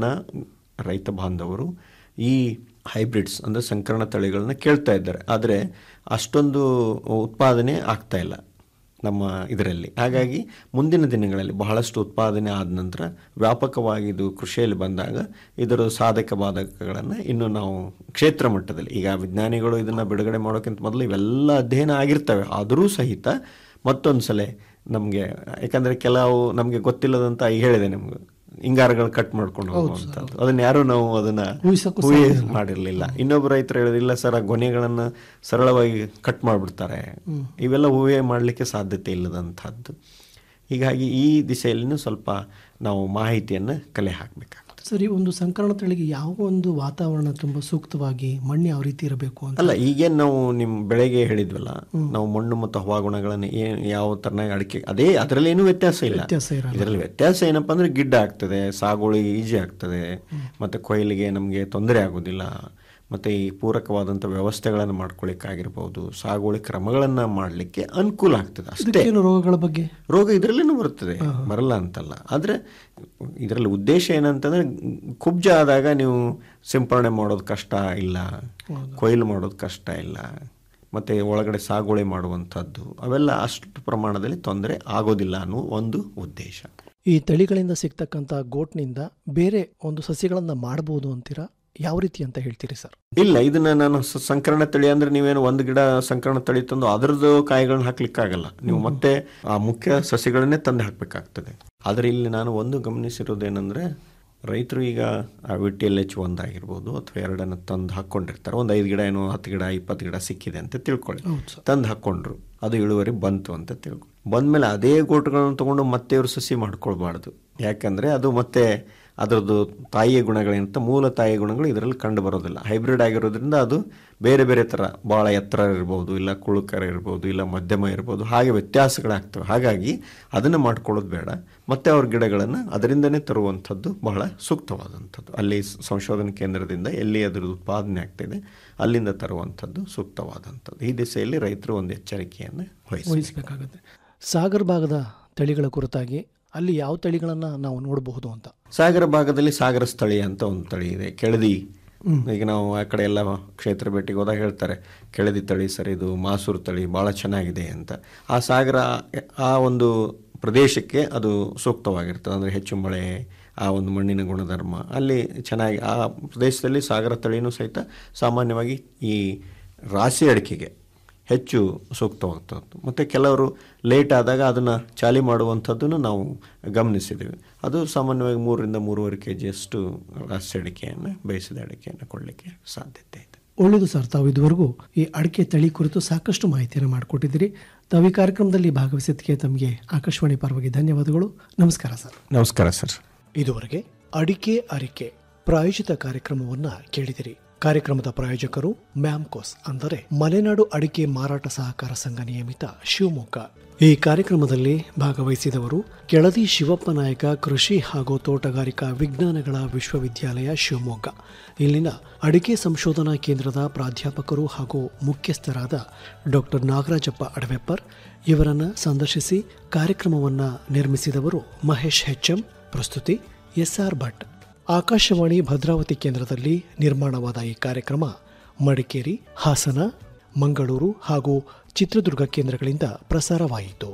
ರೈತ ಬಾಂಧವರು ಈ ಹೈಬ್ರಿಡ್ಸ್ ಅಂದರೆ ಸಂಕರಣ ತಳಿಗಳನ್ನ ಕೇಳ್ತಾ ಇದ್ದಾರೆ ಆದರೆ ಅಷ್ಟೊಂದು ಉತ್ಪಾದನೆ ಆಗ್ತಾ ಇಲ್ಲ ನಮ್ಮ ಇದರಲ್ಲಿ ಹಾಗಾಗಿ ಮುಂದಿನ ದಿನಗಳಲ್ಲಿ ಬಹಳಷ್ಟು ಉತ್ಪಾದನೆ ಆದ ನಂತರ ವ್ಯಾಪಕವಾಗಿ ಇದು ಕೃಷಿಯಲ್ಲಿ ಬಂದಾಗ ಇದರ ಸಾಧಕ ಬಾಧಕಗಳನ್ನು ಇನ್ನು ನಾವು ಕ್ಷೇತ್ರ ಮಟ್ಟದಲ್ಲಿ ಈಗ ವಿಜ್ಞಾನಿಗಳು ಇದನ್ನು ಬಿಡುಗಡೆ ಮಾಡೋಕ್ಕಿಂತ ಮೊದಲು ಇವೆಲ್ಲ ಅಧ್ಯಯನ ಆಗಿರ್ತವೆ ಆದರೂ ಸಹಿತ ಮತ್ತೊಂದು ಸಲ ನಮಗೆ ಯಾಕಂದರೆ ಕೆಲವು ನಮಗೆ ಗೊತ್ತಿಲ್ಲದಂತ ಈಗ ಹೇಳಿದೆ ನಿಮ್ಗೆ ಹಿಂಗಾರಗಳು ಕಟ್ ಮಾಡ್ಕೊಂಡು ಹೋಗುವಂಥದ್ದು ಅದನ್ನ ಯಾರು ನಾವು ಅದನ್ನ ಊಹಿಸಕ್ಕೂ ಊಹೆ ಸಾಧ್ಯ ಇಲ್ಲ. ಮಾಡಿರಲಿಲ್ಲ ಇನ್ನೊಬ್ಬ ರೈತರು ಹೇಳಿದಿಲ್ಲ ಸರ್ ಆ ಗೊನೆಗಳನ್ನು ಸರಳವಾಗಿ ಕಟ್ ಮಾಡಿಬಿಡ್ತಾರೆ ಇವೆಲ್ಲ ಊಹೆ ಮಾಡಲಿಕ್ಕೆ ಸಾಧ್ಯತೆ ಇಲ್ಲದಂಥದ್ದು ಹೀಗಾಗಿ ಈ ದಿಸೆಯಲ್ಲಿನೂ ಸ್ವಲ್ಪ ನಾವು ಮಾಹಿತಿಯನ್ನು ಕಲೆ ಹಾಕಬೇಕಾಗ್ತದೆ ಸರಿ ಒಂದು ಸಂಕರಣ ತಳಿಗೆ ಯಾವ ಒಂದು ವಾತಾವರಣ ತುಂಬಾ ಸೂಕ್ತವಾಗಿ ಮಣ್ಣು ಯಾವ ರೀತಿ ಇರಬೇಕು ಅಂತ ಅಲ್ಲ ಈಗೇನು ನಾವು ನಿಮ್ಮ ಬೆಳೆಗೆ ಹೇಳಿದ್ವಲ್ಲ ನಾವು ಮಣ್ಣು ಮತ್ತು ಹವಾಗುಣಗಳನ್ನು ಏನು ಯಾವ ಥರನಾಗಿ ಅಡಿಕೆ ಅದೇ ಅದರಲ್ಲಿ ಏನೂ ವ್ಯತ್ಯಾಸ ಇಲ್ಲ ವ್ಯತ್ಯಾಸ ಇರಲ್ಲ. ಇದರಲ್ಲಿ ವ್ಯತ್ಯಾಸ ಏನಪ್ಪ ಅಂದ್ರೆ ಗಿಡ್ಡ ಆಗ್ತದೆ ಸಾಗುವಳಿ ಈಜಿ ಆಗ್ತದೆ ಮತ್ತು ಕೊಯ್ಲಿಗೆ ನಮಗೆ ತೊಂದರೆ ಆಗೋದಿಲ್ಲ ಮತ್ತು ಈ ಪೂರಕವಾದಂಥ ವ್ಯವಸ್ಥೆಗಳನ್ನು ಮಾಡ್ಕೊಳ್ಳಿಕ್ಕಾಗಿರ್ಬೋದು ಸಾಗುವಳಿ ಕ್ರಮಗಳನ್ನು ಮಾಡಲಿಕ್ಕೆ ಅನುಕೂಲ ಆಗ್ತದೆ ಅಷ್ಟೇ ಇದಕ್ಕೇನು ರೋಗಗಳ ಬಗ್ಗೆ ರೋಗ ಇದರಲ್ಲೇನೂ ಬರ್ತದೆ ಬರಲ್ಲ ಅಂತಲ್ಲ ಆದರೆ ಇದರಲ್ಲಿ ಉದ್ದೇಶ ಏನಂತಂದ್ರೆ ಕುಬ್ಜ ಆದಾಗ ನೀವು ಸಿಂಪರಣೆ ಮಾಡೋದು ಕಷ್ಟ ಇಲ್ಲ ಕೊಯ್ಲು ಮಾಡೋದು ಕಷ್ಟ ಇಲ್ಲ ಮತ್ತು ಒಳಗಡೆ ಸಾಗುವಳಿ ಮಾಡುವಂಥದ್ದು ಅವೆಲ್ಲ ಅಷ್ಟು ಪ್ರಮಾಣದಲ್ಲಿ ತೊಂದರೆ ಆಗೋದಿಲ್ಲ ಅನ್ನೋ ಒಂದು ಉದ್ದೇಶ ಈ ತಳಿಗಳಿಂದ ಸಿಗ್ತಕ್ಕಂಥ ಗೋಟ್ನಿಂದ ಬೇರೆ ಒಂದು ಸಸ್ಯಗಳನ್ನ ಮಾಡಬಹುದು ಅಂತೀರಾ ಯಾವ ರೀತಿ ಅಂತ ಹೇಳ್ತೀರಿ ಸರ್ ಇಲ್ಲ ಇದನ್ನ ನಾನು ಸ- ಸಂಕರಣ ತಳಿ ಅಂದ್ರೆ ನೀವೇನು ಒಂದು ಗಿಡ ಸಂಕರಣ ತಳಿ ತಂದು ಅದರದ್ದು ಕಾಯಿಗಳನ್ನ ಹಾಕ್ಲಿಕ್ಕಾಗಲ್ಲ ನೀವು ಮತ್ತೆ ಆ ಮುಖ್ಯ ಸಸಿಗಳನ್ನೇ ತಂದು ಹಾಕಬೇಕಾಗ್ತದೆ ಆದರೆ ಇಲ್ಲಿ ನಾನು ಒಂದು ಗಮನಿಸಿರೋದೇನೆಂದ್ರೆ ರೈತರು ಈಗ ಆ ವಿ ಟಿ ಎಲ್ ಎಚ್ ಒಂದಾಗಿರ್ಬೋದು ಅಥವಾ ಎರಡನ್ನು ತಂದು ಹಾಕ್ಕೊಂಡಿರ್ತಾರೆ ಒಂದು ಐದು ಗಿಡ ಏನೋ ಹತ್ತು ಗಿಡ ಇಪ್ಪತ್ತು ಗಿಡ ಸಿಕ್ಕಿದೆ ಅಂತ ತಿಳ್ಕೊಳ್ಳಿ ತಂದು ಹಾಕ್ಕೊಂಡ್ರು ಅದು ಇಳುವರಿ ಬಂತು ಅಂತ ತಿಳ್ಕೊಳ್ಳಿ ಬಂದಮೇಲೆ ಅದೇ ಗೋಟುಗಳನ್ನು ತೊಗೊಂಡು ಮತ್ತೆ ಇವರು ಸಸಿ ಮಾಡ್ಕೊಳ್ಬಾರ್ದು ಯಾಕಂದರೆ ಅದು ಮತ್ತೆ ಅದರದ್ದು ತಾಯಿಯ ಗುಣಗಳಿಂತ ಮೂಲ ತಾಯಿಯ ಗುಣಗಳು ಇದರಲ್ಲಿ ಕಂಡು ಬರೋದಿಲ್ಲ ಹೈಬ್ರಿಡ್ ಆಗಿರೋದ್ರಿಂದ ಅದು ಬೇರೆ ಬೇರೆ ಥರ ಭಾಳ ಎತ್ತರ ಇರ್ಬೋದು ಇಲ್ಲ ಕುಳುಕರ ಇರ್ಬೋದು ಇಲ್ಲ ಮಧ್ಯಮ ಇರ್ಬೋದು ಹಾಗೆ ವ್ಯತ್ಯಾಸಗಳಾಗ್ತವೆ ಹಾಗಾಗಿ ಅದನ್ನು ಮಾಡ್ಕೊಳ್ಳೋದು ಬೇಡ ಮತ್ತೆ ಅವ್ರ ಗಿಡಗಳನ್ನು ಅದರಿಂದನೇ ತರುವಂಥದ್ದು ಬಹಳ ಸೂಕ್ತವಾದಂಥದ್ದು ಅಲ್ಲಿ ಸ- ಸಂಶೋಧನಾ ಕೇಂದ್ರದಿಂದ ಎಲ್ಲಿ ಅದರದ್ದು ಉತ್ಪಾದನೆ ಆಗ್ತಿದೆ ಅಲ್ಲಿಂದ ತರುವಂಥದ್ದು ಸೂಕ್ತವಾದಂಥದ್ದು ಈ ದಿಸೆಯಲ್ಲಿ ರೈತರು ಒಂದು ಎಚ್ಚರಿಕೆಯನ್ನು ವಹಿಸಬೇಕು ವಹಿಸಬೇಕಾಗುತ್ತೆ ಸಾಗರ್ ಭಾಗದ ತಳಿಗಳ ಕುರಿತಾಗಿ ಅಲ್ಲಿ ಯಾವ ತಳಿಗಳನ್ನ ನಾವು ನೋಡಬಹುದು ಅಂತ ಸಾಗರ ಭಾಗದಲ್ಲಿ ಸಾಗರ ಸ್ಥಳೀಯ ಅಂತ ಒಂದು ತಳಿ ಇದೆ ಕೆಳದಿ ಈಗ ನಾವು ಆ ಕಡೆ ಎಲ್ಲ ಕ್ಷೇತ್ರ ಭೇಟಿಗೆ ಹೋದಾಗ ಹೇಳ್ತಾರೆ ಕೆಳದಿ ತಳಿ ಸರ್ ಇದು ಮಾಸೂರು ತಳಿ ಭಾಳ ಚೆನ್ನಾಗಿದೆ ಅಂತ ಆ ಸಾಗರ ಆ ಒಂದು ಪ್ರದೇಶಕ್ಕೆ ಅದು ಸೂಕ್ತವಾಗಿರ್ತದೆ ಅಂದರೆ ಹೆಚ್ಚು ಮಳೆ ಆ ಒಂದು ಮಣ್ಣಿನ ಗುಣಧರ್ಮ ಅಲ್ಲಿ ಚೆನ್ನಾಗಿ ಆ ಪ್ರದೇಶದಲ್ಲಿ ಸಾಗರ ತಳಿನೂ ಸಹಿತ ಸಾಮಾನ್ಯವಾಗಿ ಈ ರಾಶಿ ಅಡಿಕೆಗೆ ಹೆಚ್ಚು ಸೂಕ್ತವಾಗ್ತದ್ದು ಮತ್ತು ಕೆಲವರು ಲೇಟ್ ಆದಾಗ ಅದನ್ನು ಚಾಲಿ ಮಾಡುವಂಥದ್ದನ್ನು ನಾವು ಗಮನಿಸಿದ್ದೀವಿ ಅದು ಸಾಮಾನ್ಯವಾಗಿ ಮೂರರಿಂದ ಮೂರುವರೆ ಕೆ ಜಿಯಷ್ಟು ರಾಸಿ ಅಡಿಕೆಯನ್ನು ಬೇಯಿಸಿದ ಅಡಿಕೆಯನ್ನು ಕೊಡಲಿಕ್ಕೆ ಸಾಧ್ಯತೆ ಇದೆ ಒಳ್ಳೆಯದು ಸರ್ ತಾವು ಇದುವರೆಗೂ ಈ ಅಡಿಕೆ ತಳಿ ಕುರಿತು ಸಾಕಷ್ಟು ಮಾಹಿತಿಯನ್ನು ಮಾಡಿಕೊಟ್ಟಿದ್ದೀರಿ ತಾವು ಈ ಕಾರ್ಯಕ್ರಮದಲ್ಲಿ ಭಾಗವಹಿಸಿದ್ದಕ್ಕೆ ತಮಗೆ ಆಕಾಶವಾಣಿ ಪರವಾಗಿ ಧನ್ಯವಾದಗಳು ನಮಸ್ಕಾರ ಸರ್ ನಮಸ್ಕಾರ ಸರ್ ಇದುವರೆಗೆ ಅಡಿಕೆ ಅರಿಕೆ ಪ್ರಾಯೋಜಿತ ಕಾರ್ಯಕ್ರಮವನ್ನ ಕೇಳಿದಿರಿ ಕಾರ್ಯಕ್ರಮದ ಪ್ರಾಯೋಜಕರು ಮ್ಯಾಮ್ಕೋಸ್ ಅಂದರೆ ಮಲೆನಾಡು ಅಡಿಕೆ ಮಾರಾಟ ಸಹಕಾರ ಸಂಘ ನಿಯಮಿತ ಶಿವಮೊಗ್ಗ ಈ ಕಾರ್ಯಕ್ರಮದಲ್ಲಿ ಭಾಗವಹಿಸಿದವರು ಕೆಳದಿ ಶಿವಪ್ಪ ನಾಯಕ ಕೃಷಿ ಹಾಗೂ ತೋಟಗಾರಿಕಾ ವಿಜ್ಞಾನಗಳ ವಿಶ್ವವಿದ್ಯಾಲಯ ಶಿವಮೊಗ್ಗ ಇಲ್ಲಿನ ಅಡಿಕೆ ಸಂಶೋಧನಾ ಕೇಂದ್ರದ ಪ್ರಾಧ್ಯಾಪಕರು ಹಾಗೂ ಮುಖ್ಯಸ್ಥರಾದ ಡಾಕ್ಟರ್ ನಾಗರಾಜಪ್ಪ ಅಡವೆಪ್ಪರ್ ಇವರನ್ನ ಸಂದರ್ಶಿಸಿ ಕಾರ್ಯಕ್ರಮವನ್ನ ನಿರ್ಮಿಸಿದವರು ಮಹೇಶ್ ಹೆಚ್ಎಂ ಪ್ರಸ್ತುತಿ ಎಸ್ಆರ್ ಭಟ್ ಆಕಾಶವಾಣಿ ಭದ್ರಾವತಿ ಕೇಂದ್ರದಲ್ಲಿ ನಿರ್ಮಾಣವಾದ ಈ ಕಾರ್ಯಕ್ರಮ ಮಡಿಕೇರಿ ಹಾಸನ ಮಂಗಳೂರು ಹಾಗೂ ಚಿತ್ರದುರ್ಗ ಕೇಂದ್ರಗಳಿಂದ ಪ್ರಸಾರವಾಯಿತು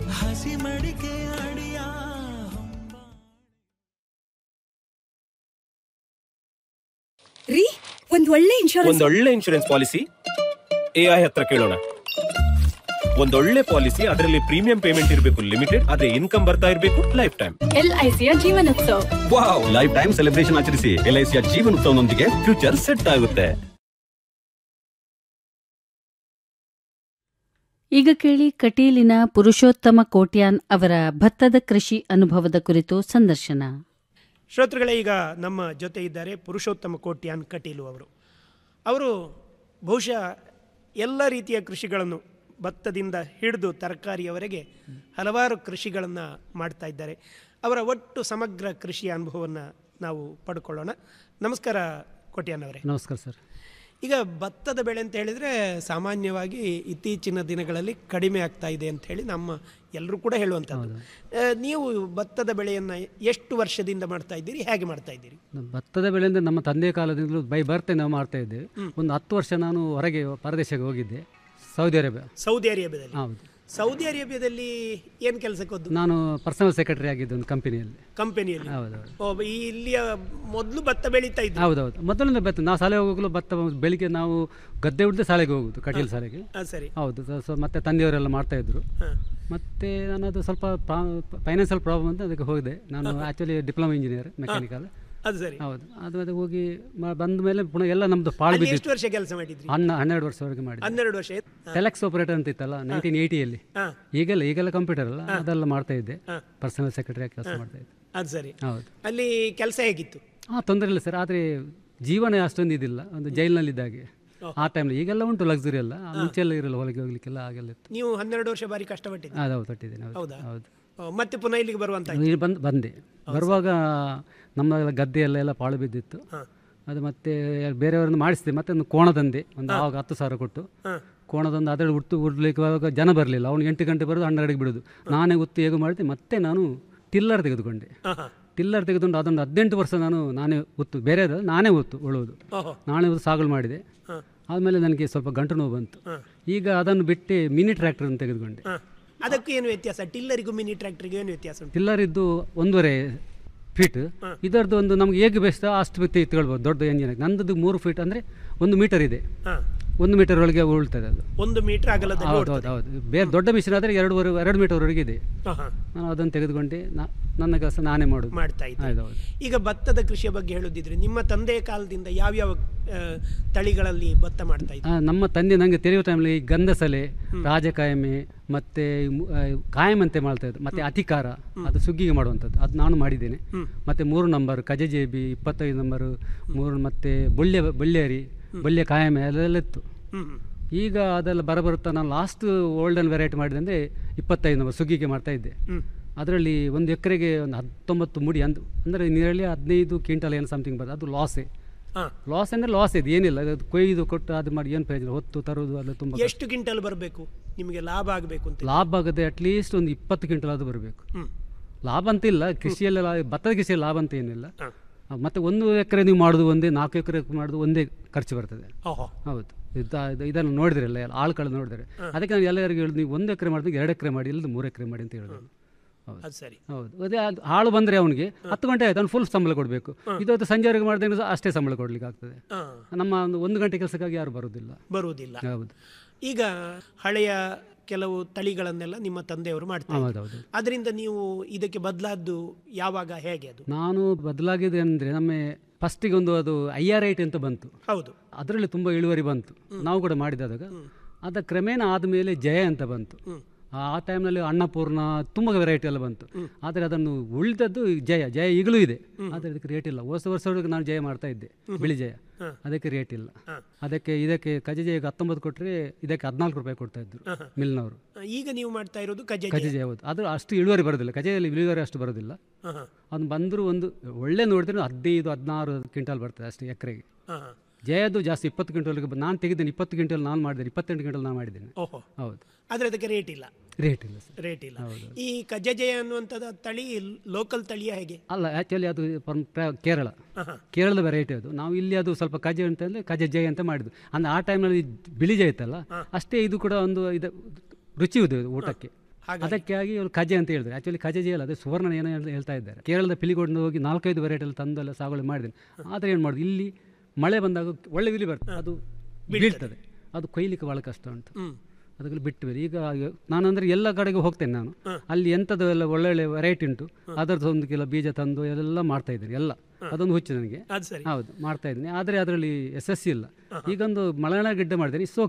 ರೀ ಒಂದ್ ಒಳ್ಳೆ ಇನ್ಶೂರೆನ್ಸ್ ಒಂದೊಳ್ಳೆ ಇನ್ಶೂರೆನ್ಸ್ ಪಾಲಿಸಿ ಎಐ ಹತ್ರ ಕೇಳೋಣ ಒಂದೊಳ್ಳೆ ಪಾಲಿಸಿ ಅದರಲ್ಲಿ ಪ್ರೀಮಿಯಂ ಪೇಮೆಂಟ್ ಇರಬೇಕು ಲಿಮಿಟೆಡ್ ಅದೇ ಇನ್ಕಮ್ ಬರ್ತಾ ಇರಬೇಕು ಲೈಫ್ ಟೈಮ್ ಎಲ್ಐಸಿಯ Jeevan Utsav wow life time celebration ಆಚರಿಸಿ ಎಲ್ಐಸಿಯ ಜೀವನೋತ್ಸವನೊಂದಿಗೆ ಫ್ಯೂಚರ್ ಸೆಟ್ ಆಗುತ್ತೆ ಈಗ ಕೇಳಿ ಕಟೀಲಿನ ಪುರುಷೋತ್ತಮ ಕೋಟ್ಯಾನ್ ಅವರ ಭತ್ತದ ಕೃಷಿ ಅನುಭವದ ಕುರಿತು ಸಂದರ್ಶನ ಶ್ರೋತೃಗಳೇ ಈಗ ನಮ್ಮ ಜೊತೆ ಇದ್ದಾರೆ ಪುರುಷೋತ್ತಮ ಕೋಟ್ಯಾನ್ ಕಟೀಲು ಅವರು ಅವರು ಬಹುಶಃ ಎಲ್ಲ ರೀತಿಯ ಕೃಷಿಗಳನ್ನು ಭತ್ತದಿಂದ ಹಿಡಿದು ತರಕಾರಿಯವರೆಗೆ ಹಲವಾರು ಕೃಷಿಗಳನ್ನು ಮಾಡ್ತಾ ಇದ್ದಾರೆ ಅವರ ಒಟ್ಟು ಸಮಗ್ರ ಕೃಷಿಯ ಅನುಭವವನ್ನು ನಾವು ಪಡ್ಕೊಳ್ಳೋಣ ನಮಸ್ಕಾರ ಕೋಟ್ಯಾನವರೇ ನಮಸ್ಕಾರ ಸರ್ ಈಗ ಭತ್ತದ ಬೆಳೆ ಅಂತ ಹೇಳಿದರೆ ಸಾಮಾನ್ಯವಾಗಿ ಇತ್ತೀಚಿನ ದಿನಗಳಲ್ಲಿ ಕಡಿಮೆ ಆಗ್ತಾ ಇದೆ ಅಂತ ಹೇಳಿ ನಮ್ಮ ಎಲ್ಲರೂ ಕೂಡ ಹೇಳುವಂಥದ್ದು ಆ, ನೀವು ಭತ್ತದ ಬೆಳೆಯನ್ನು ಎಷ್ಟು ವರ್ಷದಿಂದ ಮಾಡ್ತಾ ಇದ್ದೀರಿ ಹೇಗೆ ಮಾಡ್ತಾ ಇದ್ದೀರಿ ನಮ್ಮ ಭತ್ತದ ಬೆಳೆ ಅಂದರೆ ನಮ್ಮ ತಂದೆಯ ಕಾಲದಿಂದಲೂ ಬೈ ಬರ್ತೆ ನಾವು ಮಾಡ್ತಾ ಇದ್ದೇವೆ ಒಂದು ಹತ್ತು ವರ್ಷ ನಾನು ಹೊರಗೆ ಪರದೇಶಕ್ಕೆ ಹೋಗಿದ್ದೆ ಸೌದಿ ಅರೇಬಿಯಾ ಸೌದಿ ಅರೇಬಿಯಾದಲ್ಲಿ ಹೌದು ಸೌದಿ ಅರೇಬಿಯಾದಲ್ಲಿ ಏನು ಕೆಲಸಕ್ಕೆ ಹೋದ್ದು ನಾನು ಪರ್ಸನಲ್ ಸೆಕ್ರೆಟರಿ ಆಗಿದ್ದೆ ಒಂದು ಕಂಪನಿಯಲ್ಲಿ ಕಂಪನಿಯಲ್ಲಿ ಹೌದೌದು ಓ ಈ ಇಲ್ಲಿಯ ಮೊದಲು ಭತ್ತ ಬೆಳೀತಾ ಇದ್ದು ಹೌದೌದು ಮೊದಲಿಂದ ಭತ್ತ ನಾವು ಶಾಲೆ ಹೋಗಲು ಭತ್ತ ಬೆಳಿಗ್ಗೆ ನಾವು ಗದ್ದೆ ಹುಡ್ದೆ ಶಾಲೆಗೆ ಹೋಗುದು ಕಟೀಲ್ ಶಾಲೆಗೆ ಹಾ, ಸರಿ ಹೌದು ಸೊ- ಸೊ ಮತ್ತೆ ತಂದೆಯವರೆಲ್ಲ ಮಾಡ್ತಾ ಇದ್ರು ಹಾ. ಮತ್ತೆ ನಾನು ಅದು ಸ್ವಲ್ಪ ಫೈನಾನ್ಷಿಯಲ್ ಪ್ರಾಬ್ಲಮ್ ಅಂತ ಅದಕ್ಕೆ ಹೋಗಿದೆ ನಾನು ಆ್ಯಕ್ಚುಲಿ ಡಿಪ್ಲೊಮಾ ಇಂಜಿನಿಯರ್ ಮೆಕ್ಯಾನಿಕಲ್ ಅದು ಸರಿ ಹೌದು ಅದು ಅದು ಹೋಗಿ ಮ- ಬಂದ ಮೇಲೆ ಪುನಃ ಎಲ್ಲ ನಮ್ದು ಪಾಳು ಅಲ್ಲಿ ಎಷ್ಟು ಬಿದ್ದಿತ್ತು ವರ್ಷ ಕೆಲಸ ಮಾಡಿದ್ರಿ ಹನ್ನ ಹನ್ನೆರಡು ವರ್ಷವರೆಗೆ ಮಾಡಿ ಹನ್ನೆರಡು ವರ್ಷ ಹಾ. ಟೆಲೆಕ್ಸ್ ಆಪರೇಟರ್ ಅಂತ ಇತ್ತಲ್ಲ ನೈನ್ಟೀನ್ ಏಯ್ಟಿಯಲ್ಲಿ ಹಾ. ಈಗೆಲ್ಲ ಈಗೆಲ್ಲ ಕಂಪ್ಯೂಟರ್ ಅಲ್ಲ ಅದೆಲ್ಲ ಮಾಡ್ತಾ ಇದ್ದೆ ಹಾ. ಪರ್ಸನಲ್ ಸೆಕ್ರೆಟರಿ ಕೆಲಸ ಹಾ. ಮಾಡ್ತಾ ಇದ್ದೆ ಅದು ಸರಿ ಹೌದು ಅಲ್ಲಿ ಕೆಲಸ ಹೇಗಿತ್ತು ಹಾಂ ತೊಂದರೆ ಇಲ್ಲ ಸರ್ ಆದರೆ ಜೀವನ ಅಷ್ಟೊಂದು ಇದಿಲ್ಲ ಒಂದು ಜೈಲಿನಲ್ಲಿದ್ದಾಗೆ ಆ ಟೈಮಲ್ಲಿ ಈಗೆಲ್ಲ ಉಂಟು ಲಕ್ಸುರಿ ಎಲ್ಲ ಆ ಮುಂಚೆ ಎಲ್ಲ ಇರಲ್ಲ ಹೊರಗೆ ಹೋಗ್ಲಿಕ್ಕೆಲ್ಲ ಹಾಗೆಲ್ಲ ಇತ್ತು ನೀವು ಹನ್ನೆರಡು ವರ್ಷ ಬಾರಿ ಕಷ್ಟಪಟ್ಟಿದ್ದೀರಿ ಅದು ಹೌದು ತಟ್ಟಿದ್ದೇನೆ ಹೌದು ಹೌದಾ ಹೌದು ಓ, ಮತ್ತೆ ಪುನಃ ಇಲ್ಲಿಗೆ ಬರುವಂತ ಇಲ್ಲಿ ಬಂದು ಬಂದೆ ಬರುವಾಗ ನಮ್ಮ ಗದ್ದೆ ಎಲ್ಲ ಎಲ್ಲ ಪಾಳು ಬಿದ್ದಿತ್ತು ಹಾ. ಅದು ಮತ್ತೆ ಬೇರೆಯವರನ್ನು ಮಾಡಿಸಿದೆ ಮತ್ತೆ ಒಂದು ಕೋಣ ತಂದೆ ಒಂದು ಆವಾಗ ಹತ್ತು ಸಾವಿರ ಕೊಟ್ಟು ಹಾ. ಕೋಣದೊಂದು ಅದರಲ್ಲಿ ಉಟ್ಟು ಉಡ್ಲಿಕ್ಕೆ ಆವಾಗ ಜನ ಬರಲಿಲ್ಲ ಅವ್ನು ಎಂಟು ಗಂಟೆ ಬರೋದು ಹನ್ನೆರಡಿಗೆ ಬಿಡೋದು ನಾನೇ ಉತ್ತು ಹೇಗೆ ಮಾಡಿದೆ ಮತ್ತೆ ನಾನು ಟಿಲ್ಲರ್ ತೆಗೆದುಕೊಂಡೆ ಆಹಾ. ಟಿಲ್ಲರ್ ತೆಗೆದುಕೊಂಡು ಅದೊಂದು ಹದಿನೆಂಟು ವರ್ಷ ನಾನು ನಾನೇ ಉತ್ತು ಬೇರೆ ನಾನೇ ಉತ್ತು ಉಳುವುದು ಓಹೋ. ನಾನೇ ಉತ್ತು ಸಾಗುಲು ಮಾಡಿದೆ ಹಾ. ಆದಮೇಲೆ ನನಗೆ ಸ್ವಲ್ಪ ಗಂಟು ನೋವು ಬಂತು ಹಾ. ಈಗ ಅದನ್ನು ಬಿಟ್ಟು ಮಿನಿ ಟ್ರ್ಯಾಕ್ಟರ್ ತೆಗೆದುಕೊಂಡೆ ಹಾ. ಅದಕ್ಕೂ ಏನು ವ್ಯತ್ಯಾಸ ಟಿಲ್ಲರಿಗೂ ಮಿನಿ ಟ್ರ್ಯಾಕ್ಟರ್ಗೂ ಏನು ವ್ಯತ್ಯಾಸ ಉಂಟು ಟಿಲ್ಲರ್ ಇದ್ದು ಒಂದೂವರೆ ಫೀಟ್ ಇದರದ್ದು ಒಂದು ನಮ್ಗೆ ಹೇಗೆ ಬೇಸ್ತ ಅಷ್ಟು ಬಿತ್ತು ಎತ್ಕೊಳ್ಬೋದು ದೊಡ್ಡ ಎಂಜಿನ್ ನಂದದ್ದು ಮೂರು ಫೀಟ್ ಅಂದರೆ ಒಂದು ಮೀಟರ್ ಇದೆ ಹಾ. ಒಂದು ಮೀಟರ್ ಒಳಗೆ ಉಳ್ತದೆ ಅದು ಒಂದು ಮೀಟರ್ ಅಗಲದಲ್ಲಿ ಹೌದು ಹೌದು ಹೌದು ಬೇರೆ ದೊಡ್ಡ ಮಿಷಿನ್ ಆದರೆ ಎರಡೂವರೆ ಎರಡು ಮೀಟರ್ವರೆಗೆ ಇದೆ ಆಹಾ. ನಾನು ಅದನ್ನು ತೆಗೆದುಕೊಂಡೆ ನಾ- ನನ್ನ ಕೆಲಸ ನಾನೇ ಮಾಡೋದು ಮಾಡ್ತಾ ಇದ್ದೀರಿ. ಹೌದು ಹೌದು ಈಗ ಭತ್ತದ ಕೃಷಿಯ ಬಗ್ಗೆ ಹೇಳುದಿದ್ರೆ ನಿಮ್ಮ ತಂದೆಯ ಕಾಲದಿಂದ ಯಾವ್ಯಾವ ಆ, ತಳಿಗಳಲ್ಲಿ ಭತ್ತ ಮಾಡ್ತಾ ಇದ್ದೀರಿ ಆ, ನಮ್ಮ ತಂದೆ ನನಗೆ ತಿಳಿಯುವ ಟೈಮಲ್ಲಿ ಗಂಧಸಲೆ ರಾಜಕಾಯಮೆ ಮತ್ತು ಕಾಯಂ ಅಂತ ಮಾಡ್ತಾ ಇದ್ದು ಮತ್ತು ಅಧಿಕಾರ ಅದು ಸುಗ್ಗಿಗೆ ಮಾಡುವಂಥದ್ದು ಅದು ನಾನು ಮಾಡಿದ್ದೇನೆ ಮತ್ತು ಮೂರು ನಂಬರ್ ಕಜಜೇಬಿ ಇಪ್ಪತ್ತೈದು ನಂಬರು ಮೂರು ಮತ್ತು ಬೊಳ್ಳೆ ಬೊಳ್ಳೆರಿ ಬೊಳ್ಳೆ ಕಾಯಮೆ ಅದೆಲ್ಲ ಇತ್ತು ಹ್ಮ್ ಹ್ಮ್. ಈಗ ಅದೆಲ್ಲ ಬರಬರುತ್ತಾ ನಾನು ಲಾಸ್ಟ್ ಓಲ್ಡನ್ ವೆರೈಟಿ ಮಾಡಿದೆ ಅಂದರೆ ಇಪ್ಪತ್ತೈದು ನಂಬರ್ ಸುಗ್ಗಿಗೆ ಮಾಡ್ತಾ ಇದ್ದೆ ಹ್ಮ್. ಅದರಲ್ಲಿ ಒಂದು ಎಕರೆಗೆ ಒಂದು ಹತ್ತೊಂಬತ್ತು ಮುಡಿ ಅಂದು ಅಂದರೆ ನೀರಲ್ಲಿ ಹದಿನೈದು ಕ್ವಿಂಟಲ್ ಏನು ಸಮಥಿಂಗ್ ಬರ್ತದೆ ಅದು ಲಾಸೇ ಹಾ. ಲಾಸ್ ಅಂದರೆ ಲಾಸ್ ಇದೆ ಏನಿಲ್ಲ ಅದು ಕೊಯ್ದು ಕೊಟ್ಟು ಅದು ಮಾಡಿ ಏನು ಪ್ರಯೋಜನ ಹೊತ್ತು ತರೋದು ಅದು ತುಂಬ ಕಷ್ಟ. ಎಷ್ಟು ಕ್ವಿಂಟಲ್ ಬರಬೇಕು ನಿಮಗೆ ಲಾಭ ಆಗಬೇಕು ಅಂತ ಲಾಭ ಆಗದೆ ಅಟ್ಲೀಸ್ಟ್ ಒಂದು ಇಪ್ಪತ್ತು ಕ್ವಿಂಟಲ್ ಅದು ಬರಬೇಕು ಹ್ಮ್. ಲಾಭ ಅಂತ ಇಲ್ಲ ಕೃಷಿಯಲ್ಲಿ ಲಾ- ಭತ್ತದ ಕೃಷಿಯಲ್ಲಿ ಲಾಭ ಅಂತ ಏನಿಲ್ಲ ಹಾ. ಆ, ಮತ್ತೆ ಒಂದು ಎಕರೆ ನೀವು ಮಾಡೋದು ಒಂದೇ ನಾಲ್ಕು ಎಕರೆ ಮಾಡೋದು ಒಂದೇ ಖರ್ಚು ಬರ್ತದೆ ಓಹೋ. ಹೌದು ಇದ- ಇದು- ಇದನ್ನು ನೋಡಿದ್ರಲ್ಲ ಎಲ್ಲ ಆಳುಗಳು ನೋಡಿದ್ರೆ ಹಾ. ಅದಕ್ಕೆ ನಾನು ಎಲ್ಲರಿಗೂ ಹೇಳುದು ನೀವು ಒಂದು ಎಕರೆ ಮಾಡಿದ್ರೆ ಎರಡು ಎಕರೆ ಮಾಡಿ ಇಲ್ಲದ ಮೂರು ಎಕರೆ ಮಾಡಿ ಅಂತ ಹೇಳೋದು ಹೌದು ಅದು ಸರಿ ಹೌದು ಅದೇ ಅದು ಆಳು ಬಂದರೆ ಅವನಿಗೆ ಹತ್ತು ಗಂಟೆ ಆಯ್ತು ಅವ್ನು ಫುಲ್ ಸಂಬಳ ಕೊಡಬೇಕು ಇದು ಸಂಜೆವರೆಗೆ ಮಾಡಿದ್ರೆ ಅಷ್ಟೇ ಸಂಬಳ ಕೊಡ್ಲಿಕ್ಕೆ ಆಗ್ತದೆ ಹಾ. ನಮ್ಮ ಒಂದು ಒಂದು ಗಂಟೆ ಕೆಲಸಕ್ಕಾಗಿ ಯಾರು ಬರುವುದಿಲ್ಲ ಬರುವುದಿಲ್ಲ ಹೌದು ಈಗ ಹಳೆಯ ಕೆಲವು ತಳಿಗಳನ್ನೆಲ್ಲ ನಿಮ್ಮ ತಂದೆಯವರು ಮಾಡ್ತಾರೆ ಹೌದೌದು ಅದರಿಂದ ನೀವು ಇದಕ್ಕೆ ಬದಲಾದ್ದು ಯಾವಾಗ ಹೇಗೆ ಅದು ನಾನು ಬದಲಾಗಿದೆ ಅಂದರೆ ನಮ್ಮ ಫಸ್ಟಿಗೆ ಒಂದು ಅದು ಐ ಆರ್ ಐಟಿ ಅಂತ ಬಂತು ಹೌದು ಅದರಲ್ಲಿ ತುಂಬ ಇಳುವರಿ ಬಂತು ನಾವು ಕೂಡ ಮಾಡಿದಾಗ ಅದ ಕ್ರಮೇಣ ಆದಮೇಲೆ ಜಯ ಅಂತ ಬಂತು ಆ ಟೈಮ್ನಲ್ಲಿ ಅನ್ನಪೂರ್ಣ ತುಂಬ ವೆರೈಟಿ ಎಲ್ಲ ಬಂತು ಆದರೆ ಅದನ್ನು ಉಳಿದದ್ದು ಜಯ ಜಯ ಈಗಲೂ ಇದೆ ಆದರೆ ಅದಕ್ಕೆ ರೇಟ್ ಇಲ್ಲ ಹೊಸ ವರ್ಷದೊಳಗೆ ನಾನು ಜಯ ಮಾಡ್ತಾ ಇದ್ದೆ ಬಿಳಿ ಜಯ ಅದಕ್ಕೆ ರೇಟ್ ಇಲ್ಲ ಅದಕ್ಕೆ ಇದಕ್ಕೆ ಕಜೆ ಜಯಗೆ ಹತ್ತೊಂಬತ್ತು ಕೊಟ್ಟರೆ ಇದಕ್ಕೆ ಹದಿನಾಲ್ಕು ರೂಪಾಯಿ ಕೊಡ್ತಾ ಇದ್ರು ಮಿಲ್ನವರು ಈಗ ನೀವು ಮಾಡ್ತಾ ಇರೋದು ಕಜೆ ಕಜೆ ಜಯ ಹೌದು ಅದು ಅಷ್ಟು ಇಳುವರಿ ಬರೋದಿಲ್ಲ ಕಜೆಯಲ್ಲಿ ಇಳುವರಿ ಅಷ್ಟು ಬರೋದಿಲ್ಲ ಹಾ, ಹಾ. ಅದು ಬಂದರೂ ಒಂದು ಒಳ್ಳೆ ನೋಡಿದ್ರೆ ಹದಿನೈದು ಹದಿನಾರು ಕ್ವಿಂಟಲ್ ಬರ್ತದೆ ಅಷ್ಟೇ ಎಕರೆಗೆ ಹಾ, ಹಾ. ಜಯದು ಜಾಸ್ತಿ ಇಪ್ಪತ್ತು ಕ್ವಿಂಟಲ್ಗೆ ನಾನು ತೆಗೆದೇನೆ ಇಪ್ಪತ್ತು ಕ್ವಿಂಟಲ್ ನಾನು ಮಾಡಿದ್ದೇನೆ ಇಪ್ಪತ್ತೆಂಟು ಕ್ವಿಂಟಲ್ ನಾನು ಮಾಡಿದ್ದೇನೆ ಓಹೋ ಹೌದು ಆದ್ರೆ ಅದಕ್ಕೆ ರೇಟ್ ಇಲ್ಲ ರೇಟ್ ಇಲ್ಲ ಸರ್ ರೇಟ್ ಇಲ್ಲ ಹೌದು. ಈ ಕಜಜಯ ಅನ್ನುವಂಥದ್ದು ತಳಿ ಲೋಕಲ್ ತಳಿಯ ಹೇಗೆ ಅಲ್ಲ ಆ್ಯಕ್ಚುಲಿ ಅದು from ಪ್ರ- ಕೇರಳ ಆಹಾ. ಕೇರಳದ ವೆರೈಟಿ ಅದು ನಾವು ಇಲ್ಲಿ ಅದು ಸ್ವಲ್ಪ ಕಜೆ ಅಂತಂದರೆ ಕಜೆ ಜಯ ಅಂತ ಮಾಡಿದ್ದು ಅಂದರೆ ಆ ಟೈಮ್ನಲ್ಲಿ ಬಿಳಿ ಜಯ ಇತ್ತಲ್ಲ ಅಷ್ಟೇ ಇದು ಕೂಡ ಒಂದು ಇದು ರುಚಿ ಇದೆ ಇದು ಊಟಕ್ಕೆ ಅದಕ್ಕಾಗಿ ಇವರು ಕಜೆ ಅಂತ ಹೇಳಿದ್ರು ಆ್ಯಕ್ಚುಲಿ ಕಜೆ ಜಯ ಅಲ್ಲ ಅದೇ ಸುವರ್ಣ ಏನೋ ಹೇಳ್- ಹೇಳ್ತಾ ಇದ್ದಾರೆ ಕೇರಳದ ಪಿಲಿಗೊಂಡು ಹೋಗಿ ನಾಲ್ಕೈದು ವೆರೈಟಿಯಲ್ಲಿ ತಂದೆಲ್ಲ ಸಾಗುವಳಿ ಮಾಡಿದ್ದೇನೆ ಆದರೆ ಏನು ಮಾಡೋದು ಇಲ್ಲಿ ಮಳೆ ಬಂದಾಗ ಒಳ್ಳೆ ವಿಲಿ ಬರ್ತದೆ ಅದು ಬೀಳ್ತದೆ ಅದು ಕೊಯ್ಲಿಕ್ಕೆ ಭಾಳ ಕಷ್ಟ ಉಂಟು ಅದಕ್ಕೆ ಬಿಟ್ಟು ಬೇರೆ ಈಗ ನಾನಂದ್ರೆ ಎಲ್ಲ ಕಡೆಗೆ ಹೋಗ್ತೇನೆ ನಾನು ಅಲ್ಲಿ ಎಂಥದ್ದು ಎಲ್ಲ ಒಳ್ಳೊಳ್ಳೆ ವೆರೈಟಿ ಉಂಟು ಅದರದ್ದು ಒಂದು ಕಿಲೋ ಬೀಜ ತಂದು ಎಲ್ಲ ಮಾಡ್ತಾ ಇದ್ದೀನಿ ಎಲ್ಲ ಅದೊಂದು ಹುಚ್ಚು ನನಗೆ ಅದು ಸರಿ ಹೌದು ಮಾಡ್ತಾ ಇದ್ದೀನಿ ಆದರೆ ಅದರಲ್ಲಿ ಯಶಸ್ಸಿ ಇಲ್ಲ ಈಗೊಂದು ಮಲೆನಾಡ ಗಿಡ್ಡ ಮಾಡಿದ್ದೇನೆ ಇಸ್ ಓಕೆ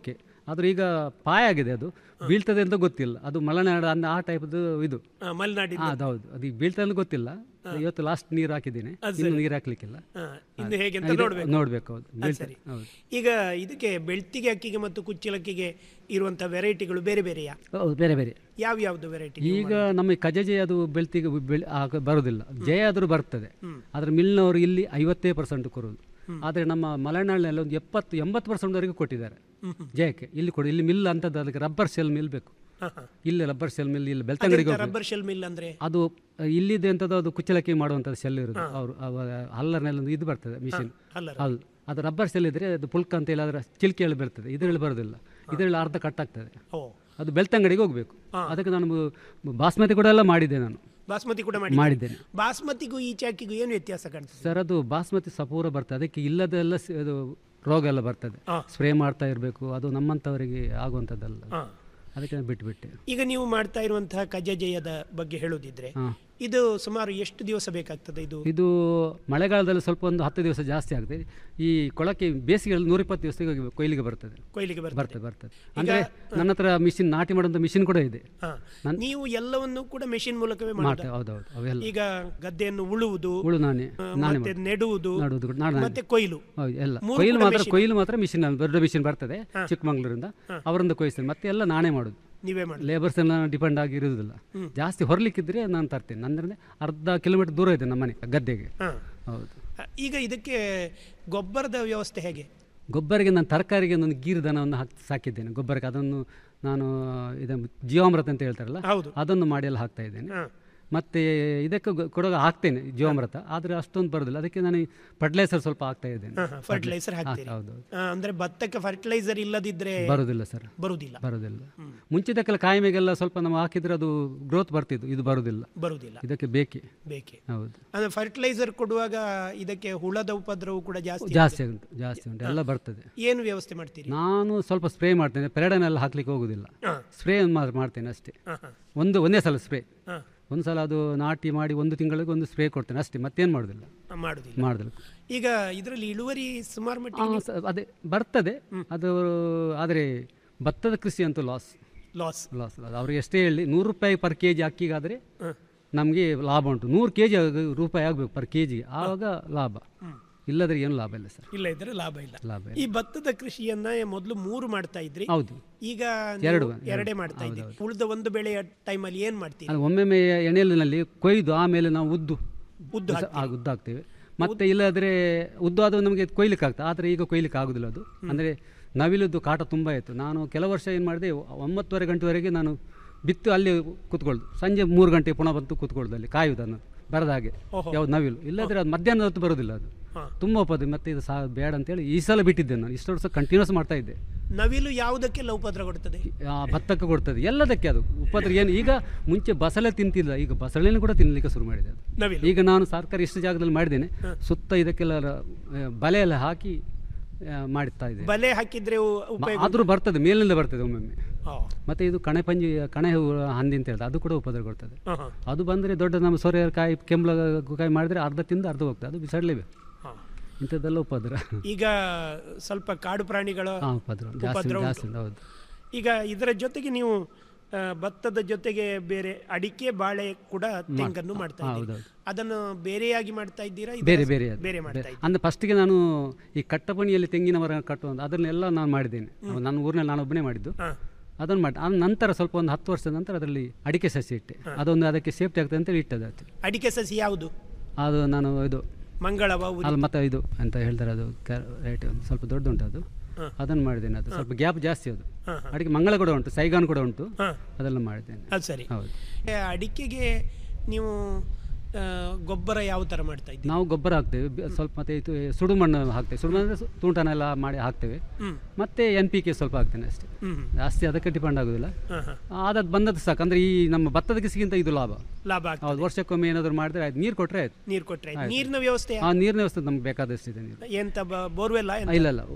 ಆದ್ರೆ ಈಗ ಪಾಯ ಆಗಿದೆ ಅದು ಬೀಳ್ತದೆ ಅಂತ ಗೊತ್ತಿಲ್ಲ ಅದು ಮಲೆನಾಡು ಅಂದ ಆ ಟೈಪ್ದು ಇದು ಆ, ಮಲೆನಾಡಿನ ಹಾ, ಅದು ಹೌದು ಅದು ಈಗ ಬೀಳ್ತದೆ ಅಂತ ಗೊತ್ತಿಲ್ಲ ಇವತ್ತು ಲಾಸ್ಟ್ ನೀರು ಹಾಕಿದ್ದೀನಿ ಅದು ಇನ್ನು ಸರಿ. ನೀರು ಹಾಕ್ಲಿಕ್ಕಿಲ್ಲ ಆ, ಇನ್ನು ಹೇಗೆ ಅಂತ ಇದು ನೋಡ್ಬೇಕು. ನೋಡ್ಬೇಕು ಹೌದು ಆ, ಬೀಳ್ತದೆ ಸರಿ. ಹೌದು ಈಗ ಇದಕ್ಕೆ ಬೆಳ್ತಿಗೆ ಅಕ್ಕಿಗೆ ಮತ್ತು ಕುಚ್ಚಲಕ್ಕಿಗೆ ಇರುವಂತ ವೆರೈಟಿಗಳು ಬೇರೆ ಬೇರೆಯಾ ಹೌದು ಬೇರೆ ಬೇರೆ ಯಾವ ಯಾವ್ದು ವೆರೈಟಿ ಈಗ ನಮ್ಮ ಕಜಜೆ ಅದು ಬೆಳ್ತಿಗೆ ಬೆಳ್- ಆಗ ಬರೋದಿಲ್ಲ ಜಯ ಆದರೂ ಬರ್ತದೆ ಆದ್ರೆ ಮಿಲ್ನವರು ಇಲ್ಲಿ ಐವತ್ತೇ ಪರ್ಸೆಂಟ್ ಕೊಡೋದು ಆದರೆ ನಮ್ಮ ಮಲೆನಾಡಿನಲ್ಲಿ ಒಂದು ಎಪ್ಪತ್ತು ಎಂಬತ್ತು ಪರ್ಸೆಂಟ್ವರೆಗೂ ಕೊಟ್ಟಿದ್ದಾರೆ ಜಯಕ್ಕೆ ಇಲ್ಲಿ ಕೊಡಿ ಇಲ್ಲಿ ಮಿಲ್ ಅಂತದ್ದು ಅದಕ್ಕೆ ರಬ್ಬರ್ ಸೆಲ್ ಮಿಲ್ ಬೇಕು ಇಲ್ಲಿ ರಬ್ಬರ್ ಸೆಲ್ ಮಿಲ್ ಇಲ್ಲಿ ಬೆಳ್ತಂಗಡಿಗೆ ಹೋಗ್ಬೇಕು. ರಬ್ಬರ್ ಶೆಲ್ ಮಿಲ್ ಅಂದ್ರೆ ಅದು ಇಲ್ಲಿದೆ ಅಂತದ್ದು ಅದು ಕುಚ್ಚಲಕ್ಕಿ ಮಾಡುವಂಥದ್ದು ಸೆಲ್ ಇರೋದು ಅವರು ಹಲ್ಲರ್ನಲ್ಲಿ ಒಂದು ಇದು ಬರ್ತದೆ ಮಿಷಿನ್ ಹಲ್ಲರ್. ಹೌದು ಅದು ರಬ್ಬರ್ ಸೆಲ್ ಇದ್ರೆ ಅದು ಪುಲ್ಕ ಅಂತ ಹೇಳಿ ಅದರ ಚಿಲ್ಕೆಯಲ್ಲಿ ಬರ್ತದೆ ಇದರಲ್ಲಿ ಬರೋದಿಲ್ಲ ಇದರಲ್ಲಿ ಅರ್ಧ ಕಟ್ ಆಗ್ತದೆ ಓ ಅದು ಬೆಳ್ತಂಗಡಿಗೆ ಹೋಗಬೇಕು ಅದಕ್ಕೆ ನಾನು ಬ- ಬಾಸ್ಮತಿ ಕೂಡ ಎಲ್ಲ ಮಾಡಿದ್ದೆ ನಾನು ಬಾಸ್ಮತಿ ಕೂಡ ಮಾಡಿ ಮಾಡಿದ್ದೇನೆ ಬಾಸ್ಮತಿಗೂ ಈ ಚಾಕಿಗೂ ಏನು ವ್ಯತ್ಯಾಸ ಕಾಣ್ತದೆ ಸರ್ ಅದು ಬಾಸ್ಮತಿ ಸಪೂರ ಬರ್ತದೆ ಅದಕ್ಕೆ ಇಲ್ಲದೆಲ್ಲ ಸ- ಅದು ರೋಗ ಎಲ್ಲ ಬರ್ತದೆ ಸ್ಪ್ರೇ ಮಾಡ್ತಾ ಇರಬೇಕು ಅದು ನಮ್ಮಂಥವರಿಗೆ ಆಗುವಂಥದ್ದಲ್ಲ ಹಾ. ಅದಕ್ಕೆ ನಾನು ಬಿಟ್ಟುಬಿಟ್ಟೆ ಈಗ ನೀವು ಮಾಡ್ತಾ ಇರುವಂತಹ ಕಜಜಯದ ಬಗ್ಗೆ ಹೇಳೋದಿದ್ರೆ ಹಾ. ಇದು ಸುಮಾರು ಎಷ್ಟು ದಿವಸ ಬೇಕಾಗ್ತದೆ ಇದು ಇದು ಮಳೆಗಾಲದಲ್ಲಿ ಸ್ವಲ್ಪ ಒಂದು ಹತ್ತು ದಿವಸ ಜಾಸ್ತಿ ಆಗ್ತದೆ ಈ ಕೊಳಕ್ಕೆ ಬೇಸಿಗೆಯಲ್ಲಿ ನೂರಿಪ್ಪತ್ತು ದಿವಸಕ್ಕೆ ಕೊಯ್ಲಿಗೆ ಬರ್ತದೆ ಕೊಯ್ಲಿಗೆ ಬರ್ತದೆ. ಬರ್ತದೆ ಬರ್ತದೆ ಅಂದ್ರೆ ನನ್ನ ಹತ್ರ ಮಿಷಿನ್ ನಾಟಿ ಮಾಡುವಂಥ ಮಿಷಿನ್ ಕೂಡ ಇದೆ ಹಾ. ನನ್- ನೀವು ಎಲ್ಲವನ್ನು ಕೂಡ ಮೆಷಿನ್ ಮೂಲಕವೇ ಮಾಡ್ತೇವೆ ಮಾಡ್ತಾ ಹೌದೌದು ಅವೆಲ್ಲ ಈಗ ಗದ್ದೆಯನ್ನು ಉಳುವುದು ಉಳು ನಾನೇ ಆ, ನಾನೇ ಮತ್ತೆ ಮಾಡೋದು. ನೆಡುವುದು ನಡುವುದು ಕೂಡ ನಾನೇ ಮತ್ತೆ ಕೊಯ್ಲು ಹೌದು ಎಲ್ಲ ಮೂರು ಕೊಯ್ಲು ಕೂಡ ಮಾತ್ರ machine. ಕೊಯ್ಲು ಮಾತ್ರ ಮಿಷಿನ್ ದೊಡ್ಡ ಮಿಷಿನ್ ಬರ್ತದೆ ಚಿಕ್ಕಮಂಗ್ಳೂರಿಂದ ಅವರಿಂದ ಕೊಯ್ಸ್ತೇನೆ ಮತ್ತೆ ಎಲ್ಲ ನಾನೇ ಮಾಡೋದು ನೀವೇ ಮಾಡಿ ಲೇಬರ್ಸ್ ಎಲ್ಲ ಡಿಪೆಂಡ್ ಆಗಿ ಇರುವುದಿಲ್ಲ ಜಾಸ್ತಿ ಹೊರಲಿಕ್ಕಿದ್ರೆ ನಾನು ತರ್ತೇನೆ ಅಂದ್ರೆ ಅರ್ಧ ಕಿಲೋಮೀಟರ್ ದೂರ ಇದೆ ನಮ್ಮ ಮನೆ ಗದ್ದೆಗೆ ಹಾ. ಹೌದು ಆ, ಈಗ ಇದಕ್ಕೆ ಗೊಬ್ಬರದ ವ್ಯವಸ್ಥೆ ಹೇಗೆ ಗೊಬ್ಬರಿಗೆ ನಾನು ತರಕಾರಿಗೆ ಒಂದು ಗೀರು ದನವನ್ನು ಹಾಕಿ ಸಾಕಿದ್ದೇನೆ ಗೊಬ್ಬರಕ್ಕೆ ಅದನ್ನು ನಾನು ಇದನ್ನು ಜೀವಾಮೃತ ಅಂತ ಹೇಳ್ತಾರಲ್ಲ ಹೌದು. ಅದನ್ನು ಮಾಡಿ ಎಲ್ಲ ಹಾಕ್ತಾ ಇದ್ದೇನೆ ಹಾ. ಮತ್ತೆ ಇದಕ್ಕೆ ಗೊ- ಕೊಡುವಾಗ ಹಾಕ್ತೇನೆ ಜೀವಾಮೃತ ಆದರೆ ಅಷ್ಟೊಂದು ಬರೋದಿಲ್ಲ ಅದಕ್ಕೆ ನಾನು ಫರ್ಟಿಲೈಸರ್ ಸ್ವಲ್ಪ ಹಾಕ್ತಾ ಇದ್ದೇನೆ ಫರ್ಟಿಲೈಸರ್ ಹಾ, ಹಾಕ್ತೀರಿ ಹೌದು ಆ, ಅಂದ್ರೆ ಭತ್ತಕ್ಕೆ ಫರ್ಟಿಲೈಸರ್ ಇಲ್ಲದಿದ್ರೆ ಬರುದಿಲ್ಲ ಸರ್ ಬರುದಿಲ್ಲ ಬರುದಿಲ್ಲ ಮುಂಚಿದಕ್ಕೆಲ್ಲ ಕಾಯಿಮೆಗೆಲ್ಲ ಸ್ವಲ್ಪ ನಾವು ಹಾಕಿದ್ರೆ ಅದು ಗ್ರೋತ್ ಬರ್ತಿತ್ತು ಇದು ಬರುದಿಲ್ಲ ಬರುದಿಲ್ಲ ಇದಕ್ಕೆ ಬೇಕೇ ಬೇಕೆ ಹೌದು ಅಂದ್ರೆ ಫರ್ಟಿಲೈಸರ್ ಕೊಡುವಾಗ ಇದಕ್ಕೆ ಹುಳದ ಉಪದ್ರವ ಕೂಡ ಜಾಸ್ತಿ ಜಾಸ್ತಿ ಇರ್ತದೆ. ಉಂಟು ಜಾಸ್ತಿ ಉಂಟು ಎಲ್ಲ ಬರ್ತದೆ ಏನು ವ್ಯವಸ್ಥೆ ಮಾಡ್ತೀರಿ ನಾನು ಸ್ವಲ್ಪ ಸ್ಪ್ರೇ ಮಾಡ್ತೇನೆ ಪೆರಡನೆಲ್ಲ ಹಾಕ್ಲಿಕ್ಕೆ ಹೋಗುದಿಲ್ಲ ಹಾ. ಸ್ಪ್ರೇ ಮಾತ್ರ ಮಾಡ್ತೇನೆ ಅಷ್ಟೇ ಹಾ, ಹಾ. ಒಂದು ಒಂದೇ ಸಲ ಸ್ಪ್ರೇ ಹಾ. ಒಂದು ಸಲ ಅದು ನಾಟಿ ಮಾಡಿ ಒಂದು ತಿಂಗಳಿಗೆ ಒಂದು ಸ್ಪ್ರೇ ಕೊಡ್ತೇನೆ ಅಷ್ಟೇ ಮತ್ತೇನು ಮಾಡೋದಿಲ್ಲ ಆ, ಮಾಡುದಿಲ್ಲ ಮಾಡುದಿಲ್ಲ ಈಗ ಇದರಲ್ಲಿ ಇಳುವರಿ ಸುಮಾರು ಆ, ಮಟ್ಟಿಗೆ ಸ- ಅದೇ ಬರ್ತದೆ ಅದು ಆದರೆ ಭತ್ತದ ಕೃಷಿ ಅಂತೂ ಲಾಸ್ ಲಾಸ್ ಲಾಸ್ ಅವ್ರಿಗೆ ಎಷ್ಟೇ ಹೇಳಿ ನೂರು ರೂಪಾಯಿ ಪರ್ ಕೆ ಜಿ ಅಕ್ಕಿಗಾದರೆ ನಮಗೆ ಲಾಭ ಉಂಟು ನೂರು ಕೆ ಜಿ ರೂಪಾಯಿ ಆಗಬೇಕು ಪರ್ ಕೆ ಜಿ ಆವಾಗ ಲಾಭ ಇಲ್ಲದ್ರೆ ಏನು ಲಾಭ ಇಲ್ಲ ಸರ್ ಇಲ್ಲ ಇದ್ರೆ ಲಾಭ ಇಲ್ಲ ಲಾಭ ಇಲ್ಲ ಈ ಭತ್ತದ ಕೃಷಿಯನ್ನ ಮೊದಲು ಮೂರು ಮಾಡ್ತಾ ಇದ್ರಿ ಹೌದು. ಈಗ ಎರಡು, ನೀವು ಎರಡೇ ಎರಡು. ಮಾಡ್ತಾ ಹೌದು, ಇದ್ರಿ ಉಳಿದ ಒಂದು ಬೆಳೆಯ ಟೈಮಲ್ಲಿ ಏನ್ ಮಾಡ್ತೀರಿ ಅದು ಒಮ್ಮೊಮ್ಮೆ ಎಣ್ಣೆಲಿನಲ್ಲಿ ಕೊಯ್ದು ಆಮೇಲೆ ನಾವು ಉದ್ದು ಉದ್ದು ಸ- ಆ, ಉದ್ದು ಹಾಕ್ತೇವೆ ಮತ್ತೆ ಇಲ್ಲದ್ರೆ ಉದ್ದು ಅದು ನಮಗೆ ಕೊಯ್ಲಿಕ್ಕೆ ಆಗ್ತದೆ ಆದರೆ ಈಗ ಕೊಯ್ಲಿಕ್ಕೆ ಆಗುದಿಲ್ಲ ಅದು ಅಂದರೆ ನವಿಲದ್ದು ಕಾಟ ತುಂಬ ಇತ್ತು ನಾನು ಕೆಲವು ವರ್ಷ ಏನು ಮಾಡಿದೆ ಒಂಬತ್ತುವರೆ ಗಂಟೆವರೆಗೆ ನಾನು ಬಿತ್ತು ಅಲ್ಲಿ ಕೂತ್ಕೊಳ್ಳೋದು ಸಂಜೆ ಮೂರು ಗಂಟೆ ಪುನಃ ಬಂತು ಕೂತ್ಕೊಳ್ಳೋದು ಅಲ್ಲಿ ಕಾಯುವುದನ್ನು ಬರದ ಹಾಗೆ ಓಹೋ. ಯಾವ್ದು ನವಿಲು ಇಲ್ಲದ್ರೆ ಅದು ಮಧ್ಯಾಹ್ನದ ಹೊತ್ತು ಬರೋದಿಲ್ಲ ಅದು ಹಾ. ತುಂಬ ಉಪದ್ರವ ಮತ್ತೆ ಇದು ಸಹ ಬೇಡ ಅಂತೇಳಿ ಈ ಸಲ ಬಿಟ್ಟಿದ್ದೆ ನಾನು ಇಷ್ಟು ವರ್ಷ ಕಂಟಿನ್ಯೂಸ್ ಮಾಡ್ತಾ ಇದ್ದೆ ನವಿಲು ಯಾವುದಕ್ಕೆಲ್ಲ ಉಪದ್ರ ಕೊಡ್ತದೆ ಆ, ಭತ್ತಕ್ಕೆ ಕೊಡ್ತದೆ ಎಲ್ಲದಕ್ಕೆ ಅದು ಉಪದ್ರ ಏನು ಈಗ ಮುಂಚೆ ಬಸಳೆ ತಿಂತಿಲ್ಲ ಈಗ ಬಸಳೆನೂ ಕೂಡ ತಿನ್ನಲಿಕ್ಕೆ ಶುರು ಮಾಡಿದೆ ಅದು ನವಿಲು ಈಗ ನಾನು ಸರ್ಕಾರ ಇಷ್ಟು ಜಾಗದಲ್ಲಿ ಮಾಡಿದ್ದೇನೆ ಸುತ್ತ ಇದಕ್ಕೆಲ್ಲ ರ- ಆ, ಬಲೆ ಎಲ್ಲ ಹಾಕಿ ಆ, ಮಾಡ್ತಾ ಇದ್ದೇನೆ ಬಲೆ ಹಾಕಿದ್ರೆ ಉ- ಉಪಯೋಗ ಆದರೂ ಬರ್ತದೆ ಮೇಲಿಂದ ಬರ್ತದೆ ಒಮ್ಮೊಮ್ಮೆ ಹಾ. ಮತ್ತೆ ಇದು ಕಣೆಪಂಜಿ ಕಣೆ ಹೂ ಹಂದಿ ಅಂತ ಹೇಳ್ತಾರೆ ಅದು ಕೂಡ ಉಪದ್ರ ಕೊಡ್ತದೆ ಹಾ, ಹಾ. ಅದು ಬಂದರೆ ದೊಡ್ಡ ನಮ್ಮ ಸೊರೆಕಾಯಿ ಕೆಂಬಳ ಕಾಯಿ ಮಾಡಿದ್ರೆ ಅರ್ಧ ತಿಂದು ಅರ್ಧ ಹೋಗ್ತದೆ ಅದು ಬಿಸಾಡಲೇಬೇಕು ಹಾ. ಇಂಥದ್ದೆಲ್ಲ ಉಪದ್ರ ಈಗ ಸ್ವಲ್ಪ ಕಾಡು ಪ್ರಾಣಿಗಳ ಹಾ, ಉಪದ್ರ ಜಾಸ್ತಿ ಉಪದ್ರ ಉಂಟು. ಜಾಸ್ತಿ ಉಂಟು, ಹೌದು ಈಗ ಇದರ ಜೊತೆಗೆ ನೀವು ಆ, ಭತ್ತದ ಜೊತೆಗೆ ಬೇರೆ ಅಡಿಕೆ ಬಾಳೆ ಕೂಡ ತೆಂಗನ್ನು ಮಾಡ್ತಾ ಹಾ, ಇದ್ದೀರಿ ಹೌದೌದು. ಅದನ್ನು ಬೇರೆಯಾಗಿ ಮಾಡ್ತಾ ಇದ್ದೀರಾ ಇದರ ಬೇರೆ ಬೇರೆ ಅದು. ಬೇರೆ ಮಾಡ್ತಾ ಬೇ- ಇದ್ದೀರಾ ಅಂದ್ರೆ ಫಸ್ಟಿಗೆ ನಾನು ಈ ಕಟ್ಟಪಣಿಯಲ್ಲಿ ತೆಂಗಿನ ಮರ ಕಟ್ಟುವಂತ ಅದನ್ನೆಲ್ಲ ನಾನು ಮಾಡಿದ್ದೇನೆ ನನ್ನ ಊರಿನಲ್ಲಿ ನಾನು ಒಬ್ಬನೇ ಮಾಡಿದ್ದು ಹಾ. ಅದನ್ನು ಮಾಡಿ ಆ ನಂತರ ಸ್ವಲ್ಪ ಒಂದು ಹತ್ತು ವರ್ಷದ ನಂತರ ಅದರಲ್ಲಿ ಅಡಿಕೆ ಸಸಿ ಇಟ್ಟೆ ಅದೊಂದು ಅದಕ್ಕೆ ಸೇಫ್ಟಿ ಆಗ್ತದೆ ಅಂತೇಳಿ ಇಟ್ಟದ್ದು ಅದು ಅಡಿಕೆ ಸಸಿ ಯಾವುದು ಅದು ನಾನು ಇದು ಮಂಗಳವ ಉರಿ- ಅಲ್ಲಿ ಮತ್ತೆ ಇದು ಅಂತ ಹೇಳ್ತಾರೆ ಅದು ರೈಟ್ ಒಂದು ಸ್ವಲ್ಪ ದೊಡ್ಡ ಉಂಟು ಅದು ಹಾ. ಅದನ್ನು ಮಾಡಿದ್ದೇನೆ ಅದು ಸ್ವಲ್ಪ ಗ್ಯಾಪ್ ಜಾಸ್ತಿ ಅದು ಹಾ, ಹಾ. ಅಡಿಕೆ ಮಂಗಳ ಕೂಡ ಉಂಟು ಸೈಗಾನ್ ಕೂಡ ಉಂಟು ಹಾ. ಅದೆಲ್ಲ ಮಾಡಿದ್ದೇನೆ ಅದು ಸರಿ ಹೌದು ಏ, ಅಡಿಕೆಗೆ ನೀವು ಆ, ಗೊಬ್ಬರ ಯಾವ ತರ ಮಾಡ್ತಾ ಇದ್ದೀರಿ ನಾವು ಗೊಬ್ಬರ ಹಾಕ್ತೇವೆ ಬೆ- ಸ್ವಲ್ಪ ಮತ್ತೆ ಇದು ಸುಡು ಮಣ್ಣು ಹಾಕ್ತೇವೆ ಸುಡು ಮಣ್ಣು ಅಂದ್ರೆ ತುಂಟನೆಲ್ಲ ಮಾಡಿ ಹಾಕ್ತೇವೆ ಹ್ಮ್. ಮತ್ತೆ ಎನ್ ಪಿ ಕೆ ಸ್ವಲ್ಪ ಹಾಕ್ತೇನೆ ಅಷ್ಟೇ ಹ್ಮ್. ಜಾಸ್ತಿ ಅದಕ್ಕೆ ಡಿಪೆಂಡ್ ಆಗೋದಿಲ್ಲ ಹಾ, ಹಾ. ಆದದ್ದು ಬಂದದ್ದು ಸಾಕು ಅಂದ್ರೆ ಈ ನಮ್ಮ ಭತ್ತದ ಕೃಷಿಗಿಂತ ಇದು ಲಾಭ ಲಾಭ ಆಗ್ತದೆ ಹೌದು ವರ್ಷಕ್ಕೊಮ್ಮೆ ಏನಾದರೂ ಮಾಡಿದ್ರೆ ಆಯ್ತು ನೀರು ಕೊಟ್ಟರೆ ಆಯ್ತು ನೀರು ಕೊಟ್ರೆ ಆಯ್ತು. ಆಯ್ತು. ನೀರಿನ ವ್ಯವಸ್ಥೆ ಆ ನೀರಿನ ವ್ಯವಸ್ಥೆ ನಮ್ಗೆ ಬೇಕಾದಷ್ಟಿದೆ ನೀರು ಎಂತ ಬೋರ್ವೆಲ್ಲ ಇಲ್ಲ ಇಲ್ಲ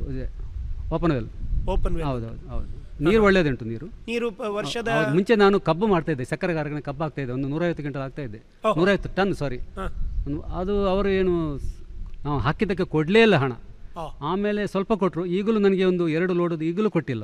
ಓಪನ್ ವೆಲ್ ಓಪನ್ ವೆಲ್ ಹೌದು ಹೌದು ಹೌದು ನೀರು ಒಳ್ಳೇದುಂಟು ನೀರು ನೀರು ಪ- ವರ್ಷದ ಹೌದು, ಮುಂಚೆ ನಾನು ಕಬ್ಬು ಮಾಡ್ತಾ ಇದ್ದೆ ಸಕ್ಕರೆ ಕಾರ್ಖಾನೆ ಕಬ್ಬು ಆಗ್ತಾ ಇದ್ದೆ ಒಂದು ನೂರೈವತ್ತು ಗಂಟೆ ಆಗ್ತಾ ಇದ್ದೆ ಓಹೋ. ನೂರೈವತ್ತು ಟನ್ ಸಾರಿ ಹಾ. ಅದು ಅವರು ಏನು ಸ್- ನಾವು ಹಾಕಿದ್ದಕ್ಕೆ ಕೊಡಲೇ ಇಲ್ಲ ಹಣ ಆ. ಆಮೇಲೆ ಸ್ವಲ್ಪ ಕೊಟ್ಟರು ಈಗಲೂ ನನಗೆ ಒಂದು ಎರಡು ಲೋಡದು ಈಗಲೂ ಕೊಟ್ಟಿಲ್ಲ ಅವರು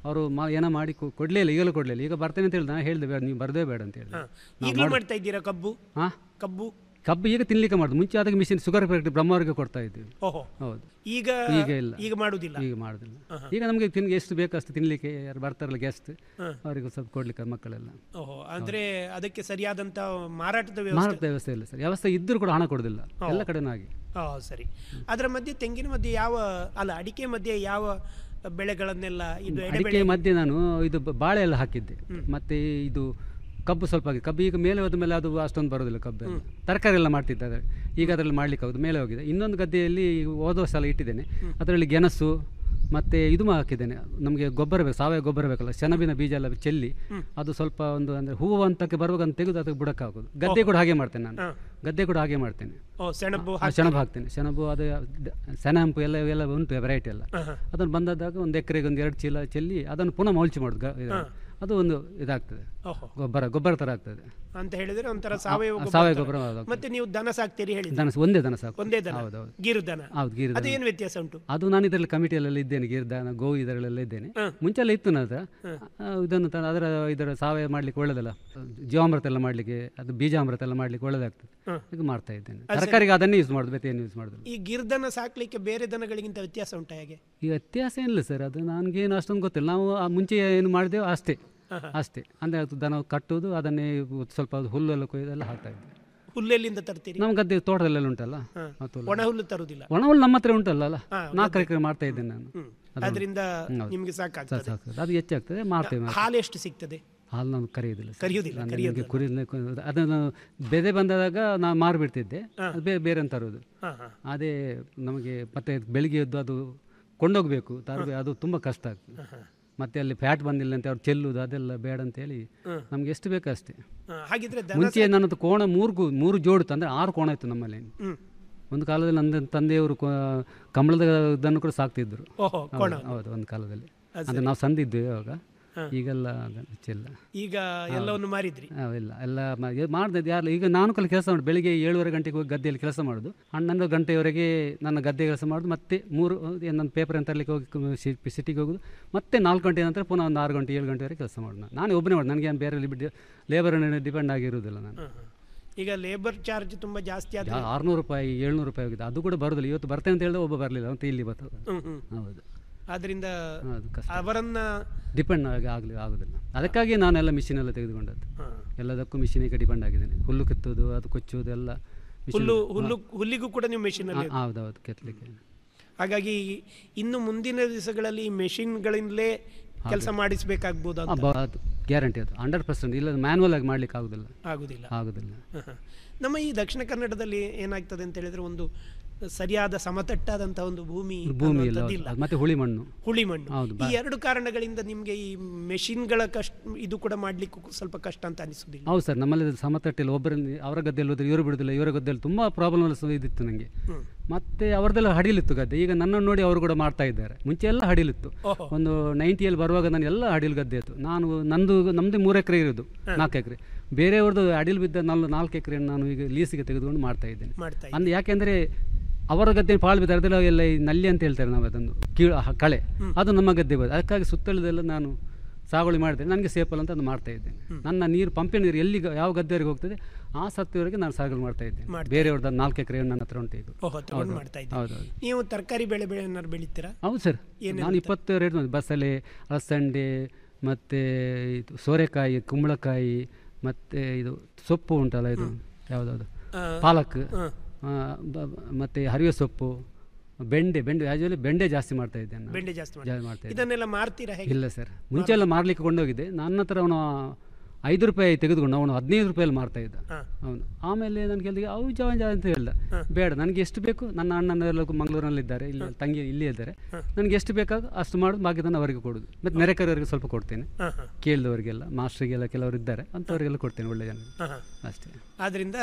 ಅವರು ಮಾ ಏನೋ ಮಾಡಿ ಕೊ- ಕೊಡ್ಲೇ ಇಲ್ಲ ಈಗಲೂ ಕೊಡಲಿಲ್ಲ ಈಗ ಬರ್ತೇನೆ ಅಂತ ಹೇಳಿದ ನಾನು ಹೇಳಿದೆ ಬೇಡ ನೀವು ಬರದೇ ಬೇಡ ಅಂತ ಹೇಳಿದೆ ನಾವು ಈಗಲೂ ಮಾಡ್- ಮಾಡ್ತಾ ಇದ್ದೀರಾ ಕಬ್ಬು ಹಾ? ಕಬ್ಬು ಕಬ್ಬು ಈಗ ತಿನ್ಲಿಕ್ಕೆ ಮಾಡುದು ಮುಂಚೆ ಅದಕ್ಕೆ ಮಿಷಿನ್ ಶುಗರ್ ಫ್ಯಾಕ್ಟ್ರಿ ಬ್ರಹ್ಮವರ್ಗೆ ಕೊಡ್ತಾ ಇದ್ದೀವಿ ಓಹೋ ಹೌದು ಈಗ ಈಗ ಇಲ್ಲ ಈಗ ಮಾಡುವುದಿಲ್ಲ ಈಗ ಮಾಡುದಿಲ್ಲ ಆಹಾ. ಈಗ ನಮಗೆ ತಿನ್ ಎಷ್ಟು ಬೇಕು ಅಷ್ಟು ತಿನ್ಲಿಕ್ಕೆ ಯಾರು ಬರ್ತಾರಲ್ಲ ಗೆಸ್ಟ್ ಹಾ. ಅವರಿಗೆ ಸ್ವಲ್ಪ ಕೊಡ್ಲಿಕ್ಕೆ ಮಕ್ಕಳೆಲ್ಲ ಓಹೋ ಅಂದ್ರೆ ಅದಕ್ಕೆ ಸರಿಯಾದಂತ ಮಾರಾಟದ ವ್ಯವಸ್ಥೆ ಮಾರಾಟ ವ್ಯವಸ್ಥೆ ಇಲ್ಲ ಸರ್ ವ್ಯವಸ್ಥೆ ಇದ್ದರೂ ಕೂಡ ಹಣ ಕೊಡೋದಿಲ್ಲ ಹೋ. ಎಲ್ಲ ಕಡೆನೂ ಹಾಗೆ ಹಾ ಸರಿ ಅದರ ಮಧ್ಯೆ ತೆಂಗಿನ ಮಧ್ಯೆ ಯಾವ ಅಲ್ಲ ಅಡಿಕೆ ಮಧ್ಯೆ ಯಾವ ಬೆಳೆಗಳನ್ನೆಲ್ಲ ಇದು ಅಡಿಕೆ ಎಡೆಬೆಳೆ ಮಧ್ಯೆ ನಾನು ಇದು ಬ- ಬಾಳೆ ಎಲ್ಲ ಹಾಕಿದ್ದೆ ಮತ್ತೆ ಇದು ಕಬ್ಬು ಸ್ವಲ್ಪ ಆಗಿದೆ ಕಬ್ಬು ಈಗ ಮೇಲೆ ಹೋದ ಮೇಲೆ ಅದು ಅಷ್ಟೊಂದು ಬರೋದಿಲ್ಲ ಕಬ್ಬೆಲ್ಲ ತರಕಾರಿ ಎಲ್ಲ ಮಾಡ್ತಿದ್ದಾರೆ ಈಗ ಅದರಲ್ಲಿ ಮಾಡ್ಲಿಕ್ಕೆ ಆಗುದು ಮೇಲೆ ಹೋಗಿದೆ ಇನ್ನೊಂದು ಗದ್ದೆಯಲ್ಲಿ ಹೋದ ಸಲ ಇಟ್ಟಿದ್ದೇನೆ ಅದರಲ್ಲಿ ಗೆಣಸು ಮತ್ತೆ ಇದು ಮಾ- ಹಾಕಿದ್ದೇನೆ ನಮಗೆ ಗೊಬ್ಬರ ಬೇಕು ಸಾವಯವ ಗೊಬ್ಬರ ಬೇಕಲ್ಲ ಸೆಣಬಿನ ಬೀಜ ಎಲ್ಲ ಚೆಲ್ಲಿ ಅದು ಸ್ವಲ್ಪ ಒಂದು ಅಂದರೆ ಹೂವು ಹಂತಕ್ಕೆ ಬರುವಾಗ ಅಂತ ತೆಗೆದು ಅದಕ್ಕೆ ಬುಡಕ್ಕೆ ಹಾಕೋದು ಗದ್ದೆ ಕೂಡ ಹಾಗೆ ಮಾಡ್ತೇನೆ ನಾನು ಹಾ. ಗದ್ದೆ ಕೂಡ ಹಾಗೆ ಮಾಡ್ತೇನೆ ಓ ಸೆಣಬು ಆ, ಸೆಣಬು ಹಾಕ್ತೇನೆ ಸೆಣಬು ಅದು ದ- ಸೆಣಂಪು ಎಲ್ಲ ಎಲ್ಲ ಉಂಟು ವೆರೈಟಿ ಎಲ್ಲ ಆಹಾ. ಅದನ್ನು ಬಂದದಾಗ ಒಂದು ಎಕರೆಗೆ ಒಂದು ಎರಡು ಚೀಲ ಚೆಲ್ಲಿ ಅದನ್ನು ಪುನಃ ಮೌಲ್ಚಿ ಮಾಡೋದು ಗ- ಇದು. ಹಾ. ಅದು ಒಂದು ಇದಾಗ್ತದೆ ಓಹೋ. ಗೊಬ್ಬರ ಗೊಬ್ಬರ ಥರ ಆಗ್ತದೆ ಅಂತ ಹೇಳಿದ್ರೆ ಒಂಥರ ಸಾವಯವ ಆ, ಗೊಬ್ಬರ ಸಾವಯವ ತರ. ಗೊಬ್ಬರ ಹೌದು. ಮತ್ತೆ ನೀವು ದನ ಸಾಕ್ತೀರಿ ಹೇಳಿ ದನ ಒಂದೇ ದನ ಸಾಕು ಒಂದೇ ದನ ಹೌದು ಹೌದು ಗೀರು ದನ ಹೌದು ಗೀರು ಅದು ದನ. ಏನು ವ್ಯತ್ಯಾಸ ಉಂಟು ಅದು ನಾನು ಇದರಲ್ಲಿ ಕಮಿಟಿಯಲ್ಲೆಲ್ಲ ಇದ್ದೇನೆ ಗೀರ್ದಾನ ಗೋ ಇದರಲ್ಲೆಲ್ಲ ಇದ್ದೇನೆ ಮುಂಚೆಲ್ಲ ಇತ್ತು ನನ್ನ ಹತ್ರ ಆ, ಇದನ್ನು ತ- ಅದರ ಇದರ ಸಾವಯವ ಮಾಡ್ಲಿಕ್ಕೆ ಒಳ್ಳೇದಲ್ಲ ಜೀವಾಮೃತ ಎಲ್ಲ ಮಾಡ್ಲಿಕ್ಕೆ ಅದು ಬೀಜಾಮೃತ ಎಲ್ಲ ಮಾಡ್ಲಿಕ್ಕೆ ಒಳ್ಳೇದಾಗ್ತದೆ ಹ್ಮ್. ಈಗ ಮಾಡ್ತಾ ಇದ್ದೇನೆ ಅದು ಸರಿ. ತರಕಾರಿಗೆ ಅದನ್ನೇ ಯೂಸ್ ಮಾಡೋದು ಬೇರೆ ಏನು ಯೂಸ್ ಮಾಡೋದು ಈ ಗಿರ್ದನ ಸಾಕ್ಲಿಕ್ಕೆ ಬೇರೆ ದನಗಳಿಗಿಂತ ವ್ಯತ್ಯಾಸ ಉಂಟಾ ಹೇಗೆ ಈ ವ್ಯತ್ಯಾಸ ಏನಿಲ್ಲ ಸರ್ ಅದು ನನಗೇನು ಅಷ್ಟೊಂದು ಗೊತ್ತಿಲ್ಲ ನಾವು ಆ ಮುಂಚೆ ಏನು ಮಾಡಿದೆವು ಅಷ್ಟೇ ಆಹಾ. ಅಷ್ಟೇ ಅಂದರೆ ಅದು ದನ ಕಟ್ಟುವುದು ಅದನ್ನೇ ಸ್ವಲ್ಪ ಅದು ಹುಲ್ಲೆಲ್ಲ ಕೊಯ್ದೆಲ್ಲ ಹಾಕ್ತಾ ಇದ್ದೆ ಹುಲ್ಲೆಲ್ಲಿಂದ ತರ್ತೀರಿ ನಮ್ಮ ಗದ್ದೆ ತೋಟದಲ್ಲೆಲ್ಲ ಉಂಟಲ್ಲ ಹಾ. ಮತ್ತು ಹುಲ್ಲು. ಒಣ ಹುಲ್ಲು ತರುವುದಿಲ್ಲ ಒಣ ಹುಲ್ಲು ನಮ್ಮ ಹತ್ರ ಉಂಟಲ್ಲ ಅಲ್ಲ ಹಾ, ನಾಲ್ಕು ಎಕರೆ ಮಾಡ್ತಾ ಇದ್ದೇನೆ ನಾನು ಹ್ಮ್. ಅದನ್ನು- ಅದರಿಂದ ಹ್ಮ್, ಹೌದು. ನಿಮ್ಗೆ ಸಾಕಾಗ್ತದೆ. ಸಾಕು, ಸಾಕು. ಅದು ಹೆಚ್ಚಾಗ್ತದೆ ಮಾಡ್ತೇವೆ ಮಾಡ್ತೇವೆ. ಹಾಲು ಎಷ್ಟು ಸಿಗ್ತದೆ ಹಾಲು ನಾನು ಕರೆಯೋದಿಲ್ಲ ಸರ್. ಕರೆಯೋದಿಲ್ಲ, ನಾನು ಕರೆಯೋದಿಲ್ಲ. ನನಗೆ ಕುರಿ ಅದನ್ನು ಬೆದೆ ಬಂದಾಗ ನಾನು ಮಾರಿಬಿಡ್ತಿದ್ದೆ ಅದು ಬೇರೆ ಬೇರೆ ಅಂತ ತರೋದು ಹಾ, ಹಾ. ಅದೇ ನಮಗೆ ಮತ್ತೆ ಬೆಳಿಗ್ಗೆ ಎದ್ದು ಅದು ಕೊಂಡೋಗ್ಬೇಕು ತರಬೇಕು ಅದು ತುಂಬ ಕಷ್ಟ ಆಗ್ತದೆ ಮತ್ತೆ ಅಲ್ಲಿ ಫ್ಯಾಟ್ ಬಂದಿಲ್ಲ ಅಂತ ಅವ್ರು ಚೆಲ್ಲುದು ಅದೆಲ್ಲ ಬೇಡ ಅಂತೇಳಿ ಹ್ಮ್. ನಮಗೆ ಎಷ್ಟು ಬೇಕು ಅಷ್ಟೇ ಹಾ, ಹಾಗಿದ್ರೆ ದನ ಮುಂಚೆ ನನ್ನದು ಕೋಣ ಮೂರು ಗು- ಮೂರು ಜೋಡಿತ್ತು ಅಂದರೆ ಆರು ಕೋಣ ಇತ್ತು ನಮ್ಮಲ್ಲಿ ಹ್ಮ್. ಒಂದು ಕಾಲದಲ್ಲಿ ನನ್ನ ತಂದೆಯವರು ಕೋ- ಕಮಲದ ಇದನ್ನು ಕೂಡ ಸಾಕ್ತಿದ್ರು ಓಹೋ, ಹೌದು, ಕೋಣ. ಹೌದು ಒಂದು ಕಾಲದಲ್ಲಿ ಅದು ಅಂದರೆ ಸರಿ. ನಾವು ಸಂದಿದ್ವಿ ಅವಾಗ ಹಾ. ಈಗೆಲ್ಲ ಚೆಲ್ಲ ಈಗ ಎಲ್ಲವನ್ನು ಮಾರಿದ್ರಿ ಇಲ್ಲ ಎಲ್ಲ ಮಾಡಿದೆ ಯಾರು ಈಗ ನಾನು ಕಲ ಕೆಲಸ ಮಾಡಿ ಬೆಳಿಗ್ಗೆ ಏಳುವರೆ ಗಂಟೆಗೆ ಹೋಗಿ ಗದ್ದೆಯಲ್ಲಿ ಕೆಲಸ ಮಾಡೋದು ಹನ್ನೊಂದು ಗಂಟೆಯವರೆಗೆ ನನ್ನ ಗದ್ದೆ ಕೆಲಸ ಮಾಡೋದು ಮತ್ತೆ ಮೂರು ಏನು ನನ್ನ ಪೇಪರ್ ಅಂತ ತರಲಿಕ್ಕೆ ಹೋಗಿ ಸಿ- ಸಿಟಿಗೆ ಹೋಗೋದು ಮತ್ತೆ ನಾಲ್ಕು ಗಂಟೆ ನಂತರ ಪುನಃ ಒಂದು ಆರು ಗಂಟೆ ಏಳು ಗಂಟೆವರೆಗೆ ಕೆಲಸ ಮಾಡೋದು ನಾನು. ನಾನೇ ಒಬ್ಬನೇ ಮಾಡೋದು ನನಗೆ ಬೇರೆ ಲೇಬರ್ ಡಿಪೆಂಡ್ ಆಗಿರುವುದಿಲ್ಲ ನಾನು ಹಾ, ಹಾ. ಈಗ ಲೇಬರ್ ಚಾರ್ಜ್ ತುಂಬಾ ಜಾಸ್ತಿ ಆದ್ರೆ ಆರುನೂರು ರೂಪಾಯಿ ಏಳ್ನೂರು ರೂಪಾಯಿ ಹೋಗಿದೆ ಅದು ಕೂಡ ಬರೋದಿಲ್ಲ ಇವತ್ತು ಬರ್ತೇನೆ ಅಂತ ಹೇಳಿದ್ರೆ ಒಬ್ಬ ಬರಲಿಲ್ಲ ಅಂತ ಇಲ್ಲಿ ಬರ್ತದೆ ಹ್ಮ್, ಹ್ಮ್. ಹೌದು ಆದ್ರಿಂದ ಅದು ಕಷ್ಟ ಅವರನ್ನ ಡಿಪೆಂಡ್ ಆಗಿ ಆಗಲಿ ಆಗೋದಿಲ್ಲ ಅದಕ್ಕಾಗಿ ನಾನೆಲ್ಲ ಮಿಷಿನ್ ಎಲ್ಲ ತೆಗೆದುಕೊಂಡದ್ದು ಹಾ. ಎಲ್ಲದಕ್ಕೂ ಮಿಷಿನಿಗೆ ಡಿಪೆಂಡ್ ಆಗಿದ್ದೇನೆ ಹುಲ್ಲು ಕಿತ್ತೋದು ಅದು ಕೊಚ್ಚೋದು ಎಲ್ಲ machine- ಹುಲ್ಲು ಹಾ. ಹುಲ್ಲು ಹುಲ್ಲಿಗೂ ಕೂಡ ನೀವು ಮೆಷಿನ್ ಅಲ್ಲಿ ಹಾ, ಹೌದೌದು ಕೆತ್ತಲಿಕ್ಕೆ ಹಾಗಾಗಿ ಇನ್ನು ಮುಂದಿನ ದಿವಸಗಳಲ್ಲಿ ಮೆಷಿನ್ಗಳಿಂದಲೇ ಕೆಲಸ ಮಾಡಿಸಬೇಕಾಗ್ಬೋದು ಆ, ಅಂತ ಬ- ಅದು ಗ್ಯಾರಂಟಿ ಅದು ಹಂಡ್ರೆಡ್ ಪರ್ಸೆಂಟ್ ಇಲ್ಲ ಮ್ಯಾನ್ಯಲ್ ಆಗಿ ಮಾಡ್ಲಿಕ್ಕೆ ಆಗುದಿಲ್ಲ ಆಗುದಿಲ್ಲ ಆಗುದಿಲ್ಲ ಹ, ಹ. ನಮ್ಮ ಈ ದಕ್ಷಿಣ ಕನ್ನಡದಲ್ಲಿ ಏನಾಗ್ತದೆ ಅಂತ ಹೇಳಿದ್ರೆ ಒಂದು ಸರಿಯಾದ ಸಮತಟ್ಟಾದಂತ ಒಂದು ಭೂಮಿ ಭೂಮಿ ಇಲ್ಲ ಅನ್ನುವಂಥದ್ದಿಲ್ಲ. ಅದು ಮತ್ತೆ ಹುಳಿ ಮಣ್ಣು ಹುಳಿ ಮಣ್ಣು ಹೌದು ಈ ಬಾ- ಎರಡು ಕಾರಣಗಳಿಂದ ನಿಮ್ಗೆ ಈ ಮೆಷಿನ್ಗಳ ಕಷ್ಟ ಇದು ಕೂಡ ಮಾಡ್ಲಿಕ್ಕೂ ಸ್ವಲ್ಪ ಕಷ್ಟ ಅಂತ ಅನಿಸುದಿಲ್ಲ ಹೌದು ಸರ್ ನಮ್ಮಲ್ಲಿ ಸಮತಟ್ಟಿಲ್ಲ ಒಬ್ಬರಲ್ಲಿ ಅವರ ಗದ್ದೆಯಲ್ಲಿ ಹೋದ್ರೆ ಇವರು ಬಿಡುದಿಲ್ಲ ಇವರ ಗದ್ದೆಯಲ್ಲಿ ತುಂಬ ಪ್ರಾಬ್ಲಮ್ ಇದಿತ್ತು ನನಗೆ ಹ್ಮ್. ಮತ್ತೆ ಅವರದೆಲ್ಲ ಹಡಿಲಿತ್ತು ಗದ್ದೆ ಈಗ ನನ್ನನ್ನು ನೋಡಿ ಅವರು ಕೂಡ ಮಾಡ್ತಾ ಇದ್ದಾರೆ ಮುಂಚೆ ಎಲ್ಲ ಹಡಿಲಿತ್ತು ಓಹೋ. ಒಂದು ನೈಂಟಿಯಲ್ಲಿ ಬರುವಾಗ ನಾನು ಎಲ್ಲ ಅಡಿಲು ಗದ್ದೆ ಇತ್ತು ನಾನು ನಂದು ನಮ್ಮದೇ ಮೂರು ಎಕರೆ ಇರೋದು ನಾಲ್ಕು ಎಕರೆ ಬೇರೆಯವ್ರದ್ದು ಅಡಿಲು ಬಿದ್ದ ನಾಲ್ಕು ನಾಲ್ಕು ಎಕರೆ ನಾನು ಈಗ ಲೀಸಿಗೆ ತೆಗೆದುಕೊಂಡು ಮಾಡ್ತಾ ಇದ್ದೇನೆ ಮಾಡ್ತಾ ಅಂದ್ರೆ ಯಾಕೆಂದ್ರೆ ಅವರ ಗದ್ದೆ ಪಾಳು ಬಿದ್ದರೆ ಅದೆಲ್ಲ ಎಲ್ಲ ಈ ನಲ್ಲಿ ಅಂತ ಹೇಳ್ತಾರೆ ನಾವು ಅದೊಂದು ಕೀಳು ಹ- ಕಳೆ ಅದು ನಮ್ಮ ಗದ್ದೆ ಬರೋದು ಅದಕ್ಕಾಗಿ ಸುತ್ತಳದೆಲ್ಲ ನಾನು ಸಾಗುವಳಿ ಮಾಡಿದೆ ನನಗೆ ಸೇಫಲ್ ಅಂತ ಅದು ಮಾಡ್ತಾ ಇದ್ದೇನೆ ನನ್ನ ನೀರು ಪಂಪಿನ ನೀರು ಎಲ್ಲಿ ಯಾವ ಗದ್ದೆವರೆಗೆ ಹೋಗ್ತದೆ ಆ ಸತ್ತಿವರೆಗೆ ನಾನು ಸಾಗುವಳಿ ಮಾಡ್ತಾ ಇದ್ದೇನೆ ಮಾಡ್ತಾ ಬೇರೆಯವ್ರದ್ದು ನಾಲ್ಕು ಎಕರೆ ನನ್ನ ಹತ್ರ ಉಂಟು ಈಗ ಓಹೋ ತಗೊಂಡು ಹೌದು. ಮಾಡ್ತಾ ಇದ್ದೀರಿ ಹೌದೌದು ನೀವು ತರಕಾರಿ ಬೆಳೆ ಬೆಳೆ ಏನಾದ್ರು ಬೆಳಿತೀರಾ ಹೌದು ಸರ್ ಏನೆಲ್ಲ ನಾನು ಇಪ್ಪತ್ತು ರೇಟ್ ಮಾಡಿ ಬಸಳೆ ಅಲಸಂಡೆ ಮತ್ತು ಇದು ಸೋರೆಕಾಯಿ ಕುಂಬಳಕಾಯಿ ಮತ್ತು ಇದು ಸೊಪ್ಪು ಉಂಟಲ್ಲ ಇದು ಯಾವುದಾದ್ರು ಆ, ಪಾಲಕ್ ಹ. ಆ, ಬ- ಬ- ಮತ್ತೆ ಹರಿವೆ ಸೊಪ್ಪು ಬೆಂಡೆ ಬೆಂಡೆ ಆ್ಯಕ್ಚುಲಿ ಬೆಂಡೆ ಜಾಸ್ತಿ ಮಾಡ್ತಾ ಇದ್ದೇನೆ ನಾನು. ಬೆಂಡೆ ಜಾಸ್ತಿ ಜಾ- ಮಾಡಿ ಮಾಡ್ತಾ ಇದ್ದೇನೆ ಇದನ್ನೆಲ್ಲ ಮಾರ್ತೀರಾ ಹೇಗೆ ಇಲ್ಲ ಸರ್ ಮುಂಚೆ ಎಲ್ಲ ಮಾರ್ಲಿಕ್ಕೆ ಕೊಂಡೋಗಿದ್ದೆ ನನ್ನ ಹತ್ರ ಅವನು ಐದು ರೂಪಾಯಿ ತೆಗೆದುಕೊಂಡು ಅವನು ಹದಿನೈದು ರೂಪಾಯಲ್ಲಿ ಮಾರ್ತಾ ಇದ್ದ ಹಾ. ಅವನು ಆಮೇಲೆ ನನಗೆ ಹೇಳಿದ ಅವು ಜಾ ಜಾ ಅಂತ ಹೇಳ್ದ ಬೇಡ ನನಗೆ ಎಷ್ಟು ಬೇಕು ನನ್ನ ಅಣ್ಣನೆಲ್ಲ ಮಂಗಳೂರಿನಲ್ಲಿದ್ದಾರೆ ಇಲ್ಲಿ ತಂಗಿ ಇಲ್ಲಿ ಇದ್ದಾರೆ ನನಗೆ ಎಷ್ಟು ಬೇಕಾಗ ಅಷ್ಟು ಮಾಡೋದು ಬಾಕಿದನ್ನು ಅವರಿಗೆ ಕೊಡೋದು ಮತ್ತು ನೆರೆಕರವರಿಗೆ ಸ್ವಲ್ಪ ಕೊಡ್ತೇನೆ ಹಾ, ಹಾ. ಕೇಳಿದವರಿಗೆಲ್ಲ ಮಾಸ್ಟ್ರಿಗೆಲ್ಲ ಕೆಲವರು ಇದ್ದಾರೆ ಅಂಥವರಿಗೆಲ್ಲ ಕೊಡ್ತೇನೆ ಒಳ್ಳೆ ಜನ ಹಾ, ಹಾ. ಅಷ್ಟೇ ಆದ್ರಿಂದ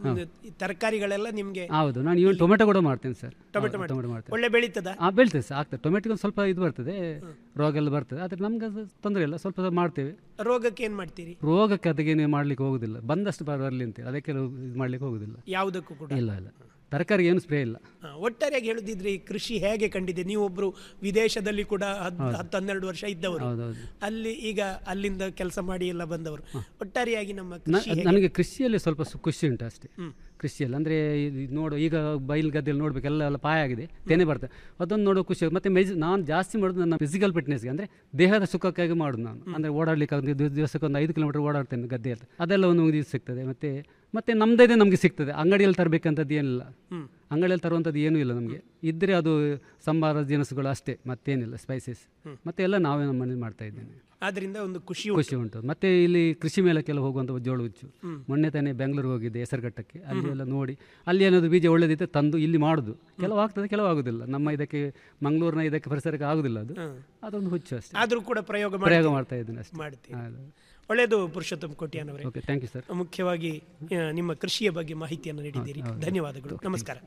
ಈ ತರಕಾರಿಗಳೆಲ್ಲ ನಿಮ್ಗೆ ಹೌದು ನಾನು ಇವನ್ ಟೊಮೆಟೊ ಕೂಡ ಮಾಡ್ತೇನೆ ಸರ್ ಟೊಮೆಟೊ ಹೌದು, ಮಾಡಿ ಟೊಮೆಟೊ ಮಾಡ್ತೇನೆ ಒಳ್ಳೆ ಬೆಳೀತದ ಹಾಂ ಬೆಳ್ತದೆ ಸರ್ ಆಗ್ತದೆ ಟೊಮೆಟೊಗೆ ಒಂದು ಸ್ವಲ್ಪ ಇದು ಬರ್ತದೆ ರೋಗ ಎಲ್ಲ ಬರ್ತದೆ ಆದರೆ ನಮ್ಗೆ ಅದು ತೊಂದರೆ ಇಲ್ಲ ಸ್ವಲ್ಪ ಸ್ವಲ್ಪ ಮಾಡ್ತೇವೆ ರೋಗಕ್ಕೆ ಏನ್ ಮಾಡ್ತೀರಿ ರೋಗಕ್ಕೆ ಅದಕ್ಕೇನು ಮಾಡ್ಲಿಕ್ಕೆ ಹೋಗುದಿಲ್ಲ ಬಂದಷ್ಟು ಬರಲಿ ಅಂತ ಅದಕ್ಕೆಲ್ಲ ಇದು ಮಾಡ್ಲಿಕ್ಕೆ ಹೋಗುದಿಲ್ಲ ಯಾವುದಕ್ಕೂ ಕೂಡ ಇಲ್ಲ ಇಲ್ಲ ತರಕಾರಿಗೆ ಏನು ಸ್ಪ್ರೇ ಇಲ್ಲ ಆ, ಒಟ್ಟಾರೆಯಾಗಿ ಹೇಳುದಿದ್ರೆ ಈ ಕೃಷಿ ಹೇಗೆ ಕಂಡಿದೆ ನೀವೊಬ್ರು ವಿದೇಶದಲ್ಲಿ ಕೂಡ ಹದ್- ಹೌದು. ಹತ್ತು ಹನ್ನೆರಡು ವರ್ಷ ಇದ್ದವರು ಹೌದೌದು. ಅಲ್ಲಿ ಈಗ ಅಲ್ಲಿಂದ ಕೆಲಸ ಮಾಡಿ ಎಲ್ಲ ಬಂದವರು ಒಟ್ಟಾರೆಯಾಗಿ ನಮ್ಮ ನ- ಕೃಷಿ ಹೇಗೆ? ನನಗೆ ಕೃಷಿಯಲ್ಲಿ ಸ್ವಲ್ಪ ಸು- ಖುಷಿ ಉಂಟು ಅಷ್ಟೇ ಹ್ಮ್. ಕೃಷಿಯಲ್ಲಿ ಅಂದರೆ ನೋಡು ಈಗ ಬೈಲ್ ಗದ್ದೆಯಲ್ಲಿ ನೋಡ್ಬೇಕು ಎಲ್ಲ ಎಲ್ಲ ಪಾಯ ಆಗಿದೆ ತೆನೆ ಬರ್ತದೆ ಅದೊಂದು ನೋಡೋ ಖುಷಿ ಮತ್ತೆ ಮೆಜ್ ನಾನು ಜಾಸ್ತಿ ಮಾಡೋದು ನನ್ನ ಫಿಸಿಕಲ್ ಫಿಟ್ನೆಸ್ಗೆ ಅಂದರೆ ದೇಹದ ಸುಖಕ್ಕಾಗಿ ಮಾಡೋದು ನಾನು ಅಂದರೆ ಓಡಾಡ್ಲಿಕ್ಕೆ ಒಂದು ದಿವಸ- ದಿವಸಕ್ಕೆ ಒಂದು ಐದು ಕಿಲೋಮೀಟರ್ ಓಡಾಡ್ತೇನೆ ಗದ್ದೆ ಅಂತ ಅದೆಲ್ಲ ಒಂದು ಇದು ಸಿಗ್ತದೆ ಮತ್ತು ಮತ್ತೆ ನಮ್ಮದೇ ನಮಗೆ ಸಿಗ್ತದೆ ಅಂಗಡಿಯಲ್ಲಿ ತರಬೇಕಂತದ್ದು ಏನಿಲ್ಲ ಹ್ಮ್. ಅಂಗಡಿಯಲ್ಲಿ ತರುವಂಥದ್ದು ಏನೂ ಇಲ್ಲ ನಮಗೆ ಇದ್ದರೆ ಅದು ಸಂಬಾರ ದಿನಸುಗಳು ಅಷ್ಟೇ ಮತ್ತೇನಿಲ್ಲ ಸ್ಪೈಸಸ್ ಹ್ಮ್. ಮತ್ತೆ ಎಲ್ಲ ನಾವೇ ನಮ್ಮ ಮನೇಲಿ ಮಾಡ್ತಾ ಇದ್ದೇನೆ ಆದ್ರಿಂದ ಒಂದು ಖುಷಿ ಖುಷಿ ಉಂಟು ಮತ್ತೆ ಇಲ್ಲಿ ಕೃಷಿ ಮೇಳಕ್ಕೆಲ್ಲ ಹೋಗುವಂಥ ಜೋಳ ಹುಚ್ಚು ಹ್ಮ್. ಮೊನ್ನೆ ತಾನೇ ಬೆಂಗಳೂರು ಹೋಗಿದ್ದೆ ಹೆಸರುಘಟ್ಟಕ್ಕೆ ಅಲ್ಲಿ ಎಲ್ಲ ನೋಡಿ ಅಲ್ಲಿ ಏನಾದ್ರು ಬೀಜ ಒಳ್ಳೇದಿತ್ತು ತಂದು ಇಲ್ಲಿ ಮಾಡುದು ಕೆಲವು ಆಗ್ತದೆ ಕೆಲವು ಆಗುದಿಲ್ಲ ನಮ್ಮ ಇದಕ್ಕೆ ಮಂಗಳೂರಿನ ಇದಕ್ಕೆ ಪರಿಸರಕ್ಕೆ ಆಗುದಿಲ್ಲ ಅದು ಹ್ಮ್. ಅದೊಂದು ಹುಚ್ಚು ಅಷ್ಟೇ ಆದ್ರೂ ಕೂಡ ಪ್ರಯೋಗ ಪ್ರಯೋಗ ಮಾಡ್ತೀರಿ. ಮಾಡ್ತಾ ಇದ್ದೀನಿ ಅಷ್ಟೇ ಮಾಡ್ತೀರಿ. ಹೌದು. ಒಳ್ಳೆಯದು ಪುರುಷೋತ್ತಮ ಕೋಟ್ಯಾನವರೇ ಓಕೆ ಥ್ಯಾಂಕ್ ಯು ಸರ್ ಮುಖ್ಯವಾಗಿ ಆ, ನಿಮ್ಮ ಕೃಷಿಯ ಬಗ್ಗೆ ಮಾಹಿತಿಯನ್ನು ನೀಡಿದ್ದೀರಿ ಹೌದು. ಧನ್ಯವಾದಗಳು ನಮಸ್ಕಾರ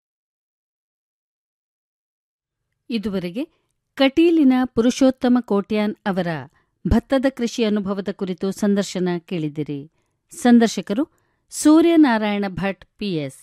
ಇದುವರೆಗೆ ಕಟೀಲಿನ ಪುರುಷೋತ್ತಮ ಕೋಟ್ಯಾನ್ ಅವರ ಭತ್ತದ ಕೃಷಿ ಅನುಭವದ ಕುರಿತು ಸಂದರ್ಶನ ಕೇಳಿದಿರಿ ಸಂದರ್ಶಕರು ಸೂರ್ಯನಾರಾಯಣ ಭಟ್ ಪಿಎಸ್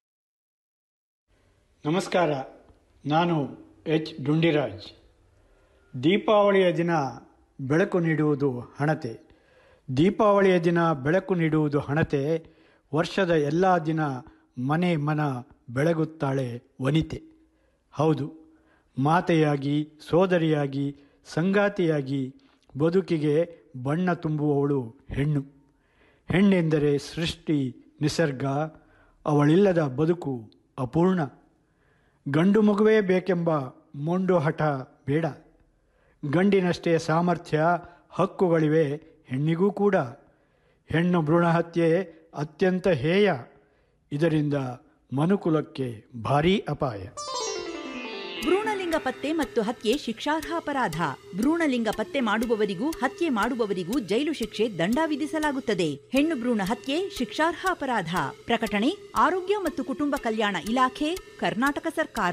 ನಮಸ್ಕಾರ ನಾನು ಎಚ್ ಡುಂಡಿರಾಜ್ ದೀಪಾವಳಿಯ ದಿನ ಬೆಳಕು ನೀಡುವುದು ಹಣತೆ ದೀಪಾವಳಿಯ ದಿನ ಬೆಳಕು ನೀಡುವುದು ಹಣತೆ ವರ್ಷದ ಎಲ್ಲ ದಿನ ಮನೆ ಮನ ಬೆಳಗುತ್ತಾಳೆ ವನಿತೆ ಹೌದು ಮಾತೆಯಾಗಿ ಸೋದರಿಯಾಗಿ ಸಂಗಾತಿಯಾಗಿ ಬದುಕಿಗೆ ಬಣ್ಣ ತುಂಬುವವಳು ಹೆಣ್ಣು ಹೆಣ್ಣೆಂದರೆ ಸೃಷ್ಟಿ ನಿಸರ್ಗ ಅವಳಿಲ್ಲದ ಬದುಕು ಅಪೂರ್ಣ ಗಂಡು ಮಗುವೇ ಬೇಕೆಂಬ ಮೊಂಡು ಹಠ ಬೇಡ ಗಂಡಿನಷ್ಟೇ ಸಾಮರ್ಥ್ಯ ಹಕ್ಕುಗಳಿವೆ ಹೆಣ್ಣಿಗೂ ಕೂಡ ಹೆಣ್ಣು ಭ್ರೂಣ ಹತ್ಯೆ ಅತ್ಯಂತ ಹೇಯ ಇದರಿಂದ ಮನುಕುಲಕ್ಕೆ ಭಾರೀ ಅಪಾಯ ಭ್ರೂಣಲಿಂಗ ಪತ್ತೆ ಮತ್ತು ಹತ್ಯೆ ಶಿಕ್ಷಾರ್ಹ ಅಪರಾಧ ಭ್ರೂಣಲಿಂಗ ಪತ್ತೆ ಮಾಡುವವರಿಗೂ ಹತ್ಯೆ ಮಾಡುವವರಿಗೂ ಜೈಲು ಶಿಕ್ಷೆ ದಂಡ ವಿಧಿಸಲಾಗುತ್ತದೆ ಹೆಣ್ಣು ಭ್ರೂಣ ಹತ್ಯೆ ಶಿಕ್ಷಾರ್ಹ ಅಪರಾಧ ಪ್ರಕಟಣೆ ಆರೋಗ್ಯ ಮತ್ತು ಕುಟುಂಬ ಕಲ್ಯಾಣ ಇಲಾಖೆ ಕರ್ನಾಟಕ ಸರ್ಕಾರ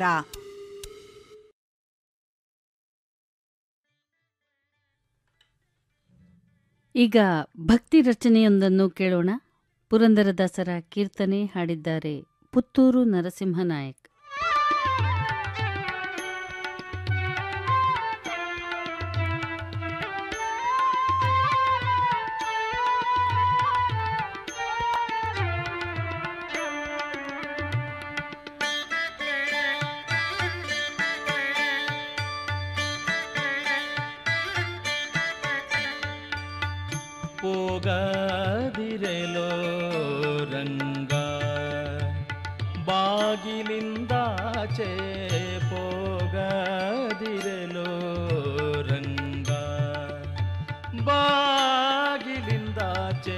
ಈಗ ಭಕ್ತಿ ರಚನೆಯೊಂದನ್ನು ಕೇಳೋಣ ಪುರಂದರದಾಸರ ಕೀರ್ತನೆ ಹಾಡಿದ್ದಾರೆ ಪುತ್ತೂರು ನರಸಿಂಹನಾಯಕ್ ಹೋಗದಿರೆಲೋ ರಂಗ ಬಾಗಿಲಿಂದಾಚೆ ಹೋಗದಿರೆಲೋ ರಂಗ ಬಾಗಿಲಿಂದಾಚೆ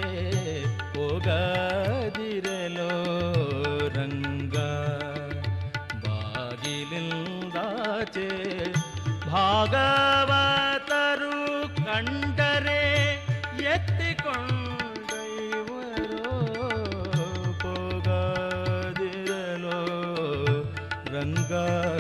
ಹೋಗದಿರೆಲೋ ರಂಗ ಬಾಗಿಲಿಂದಾಚೆ ಭಾಗವತರು ಕಂಡರೆ ಎತ್ತಿಕೊಂಡೈವರೋ ಹೋಗದಿರಲೋ ರಂಗ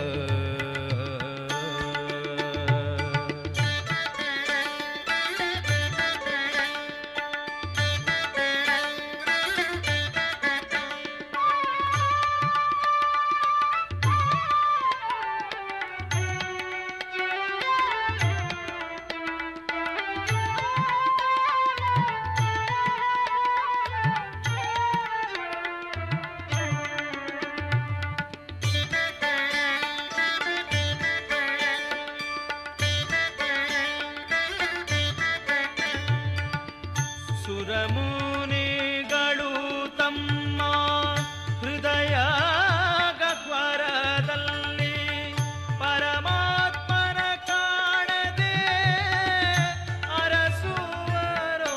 ಸುರಮುನಿಗಳು ತಮ್ಮ ಹೃದಯ ಗಹ್ವರದಲ್ಲಿ ಪರಮಾತ್ಮನ ಕಾಣದೆ ಅರಸುವರೋ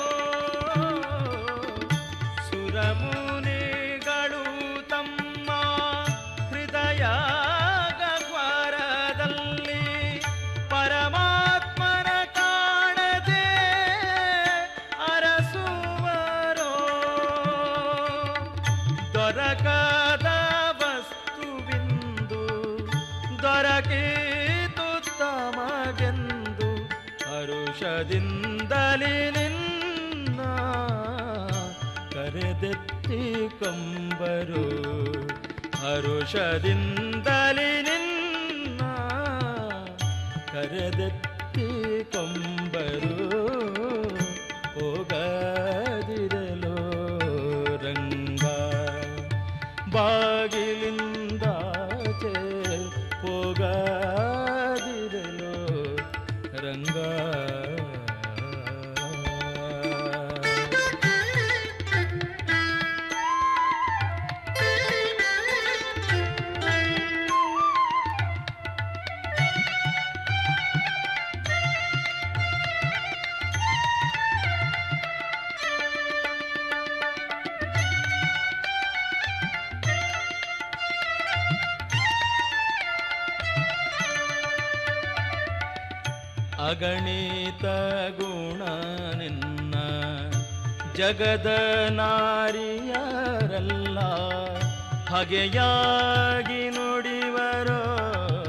ಸುರಮುನಿಗಳು ತಮ್ಮ ಹೃದಯ ಗಹ್ವರದಲ್ಲಿ ಪರಮಾತ್ಮನ ಕಾಣದೆ ಅರಸುವರೋ ದೊರಕದ ವಸ್ತುವಿಂದು ದೊರಕೀತು ತಮಗೆಂದು ಹರುಷದಿಂದಲಿ ನಿನ್ನ ಕರೆದೆತ್ತಿ ಕಂಬರು ಹರುಷದಿಂದಲಿ ನಿನ್ನ ಕರೆದೆತ್ತಿ ಕೊಂಬರು ಹೋಗದಿರಲು ರಂಗ ಬಾಗಿಲಿಂದಾಚೆ ಹೋಗದಿರಲು ರಂಗ ಅಗಣಿತ ಗುಣ ನಿನ್ನ ಜಗದ ನಾರಿಯರಲ್ಲ ಹಗೆಯಾಗಿ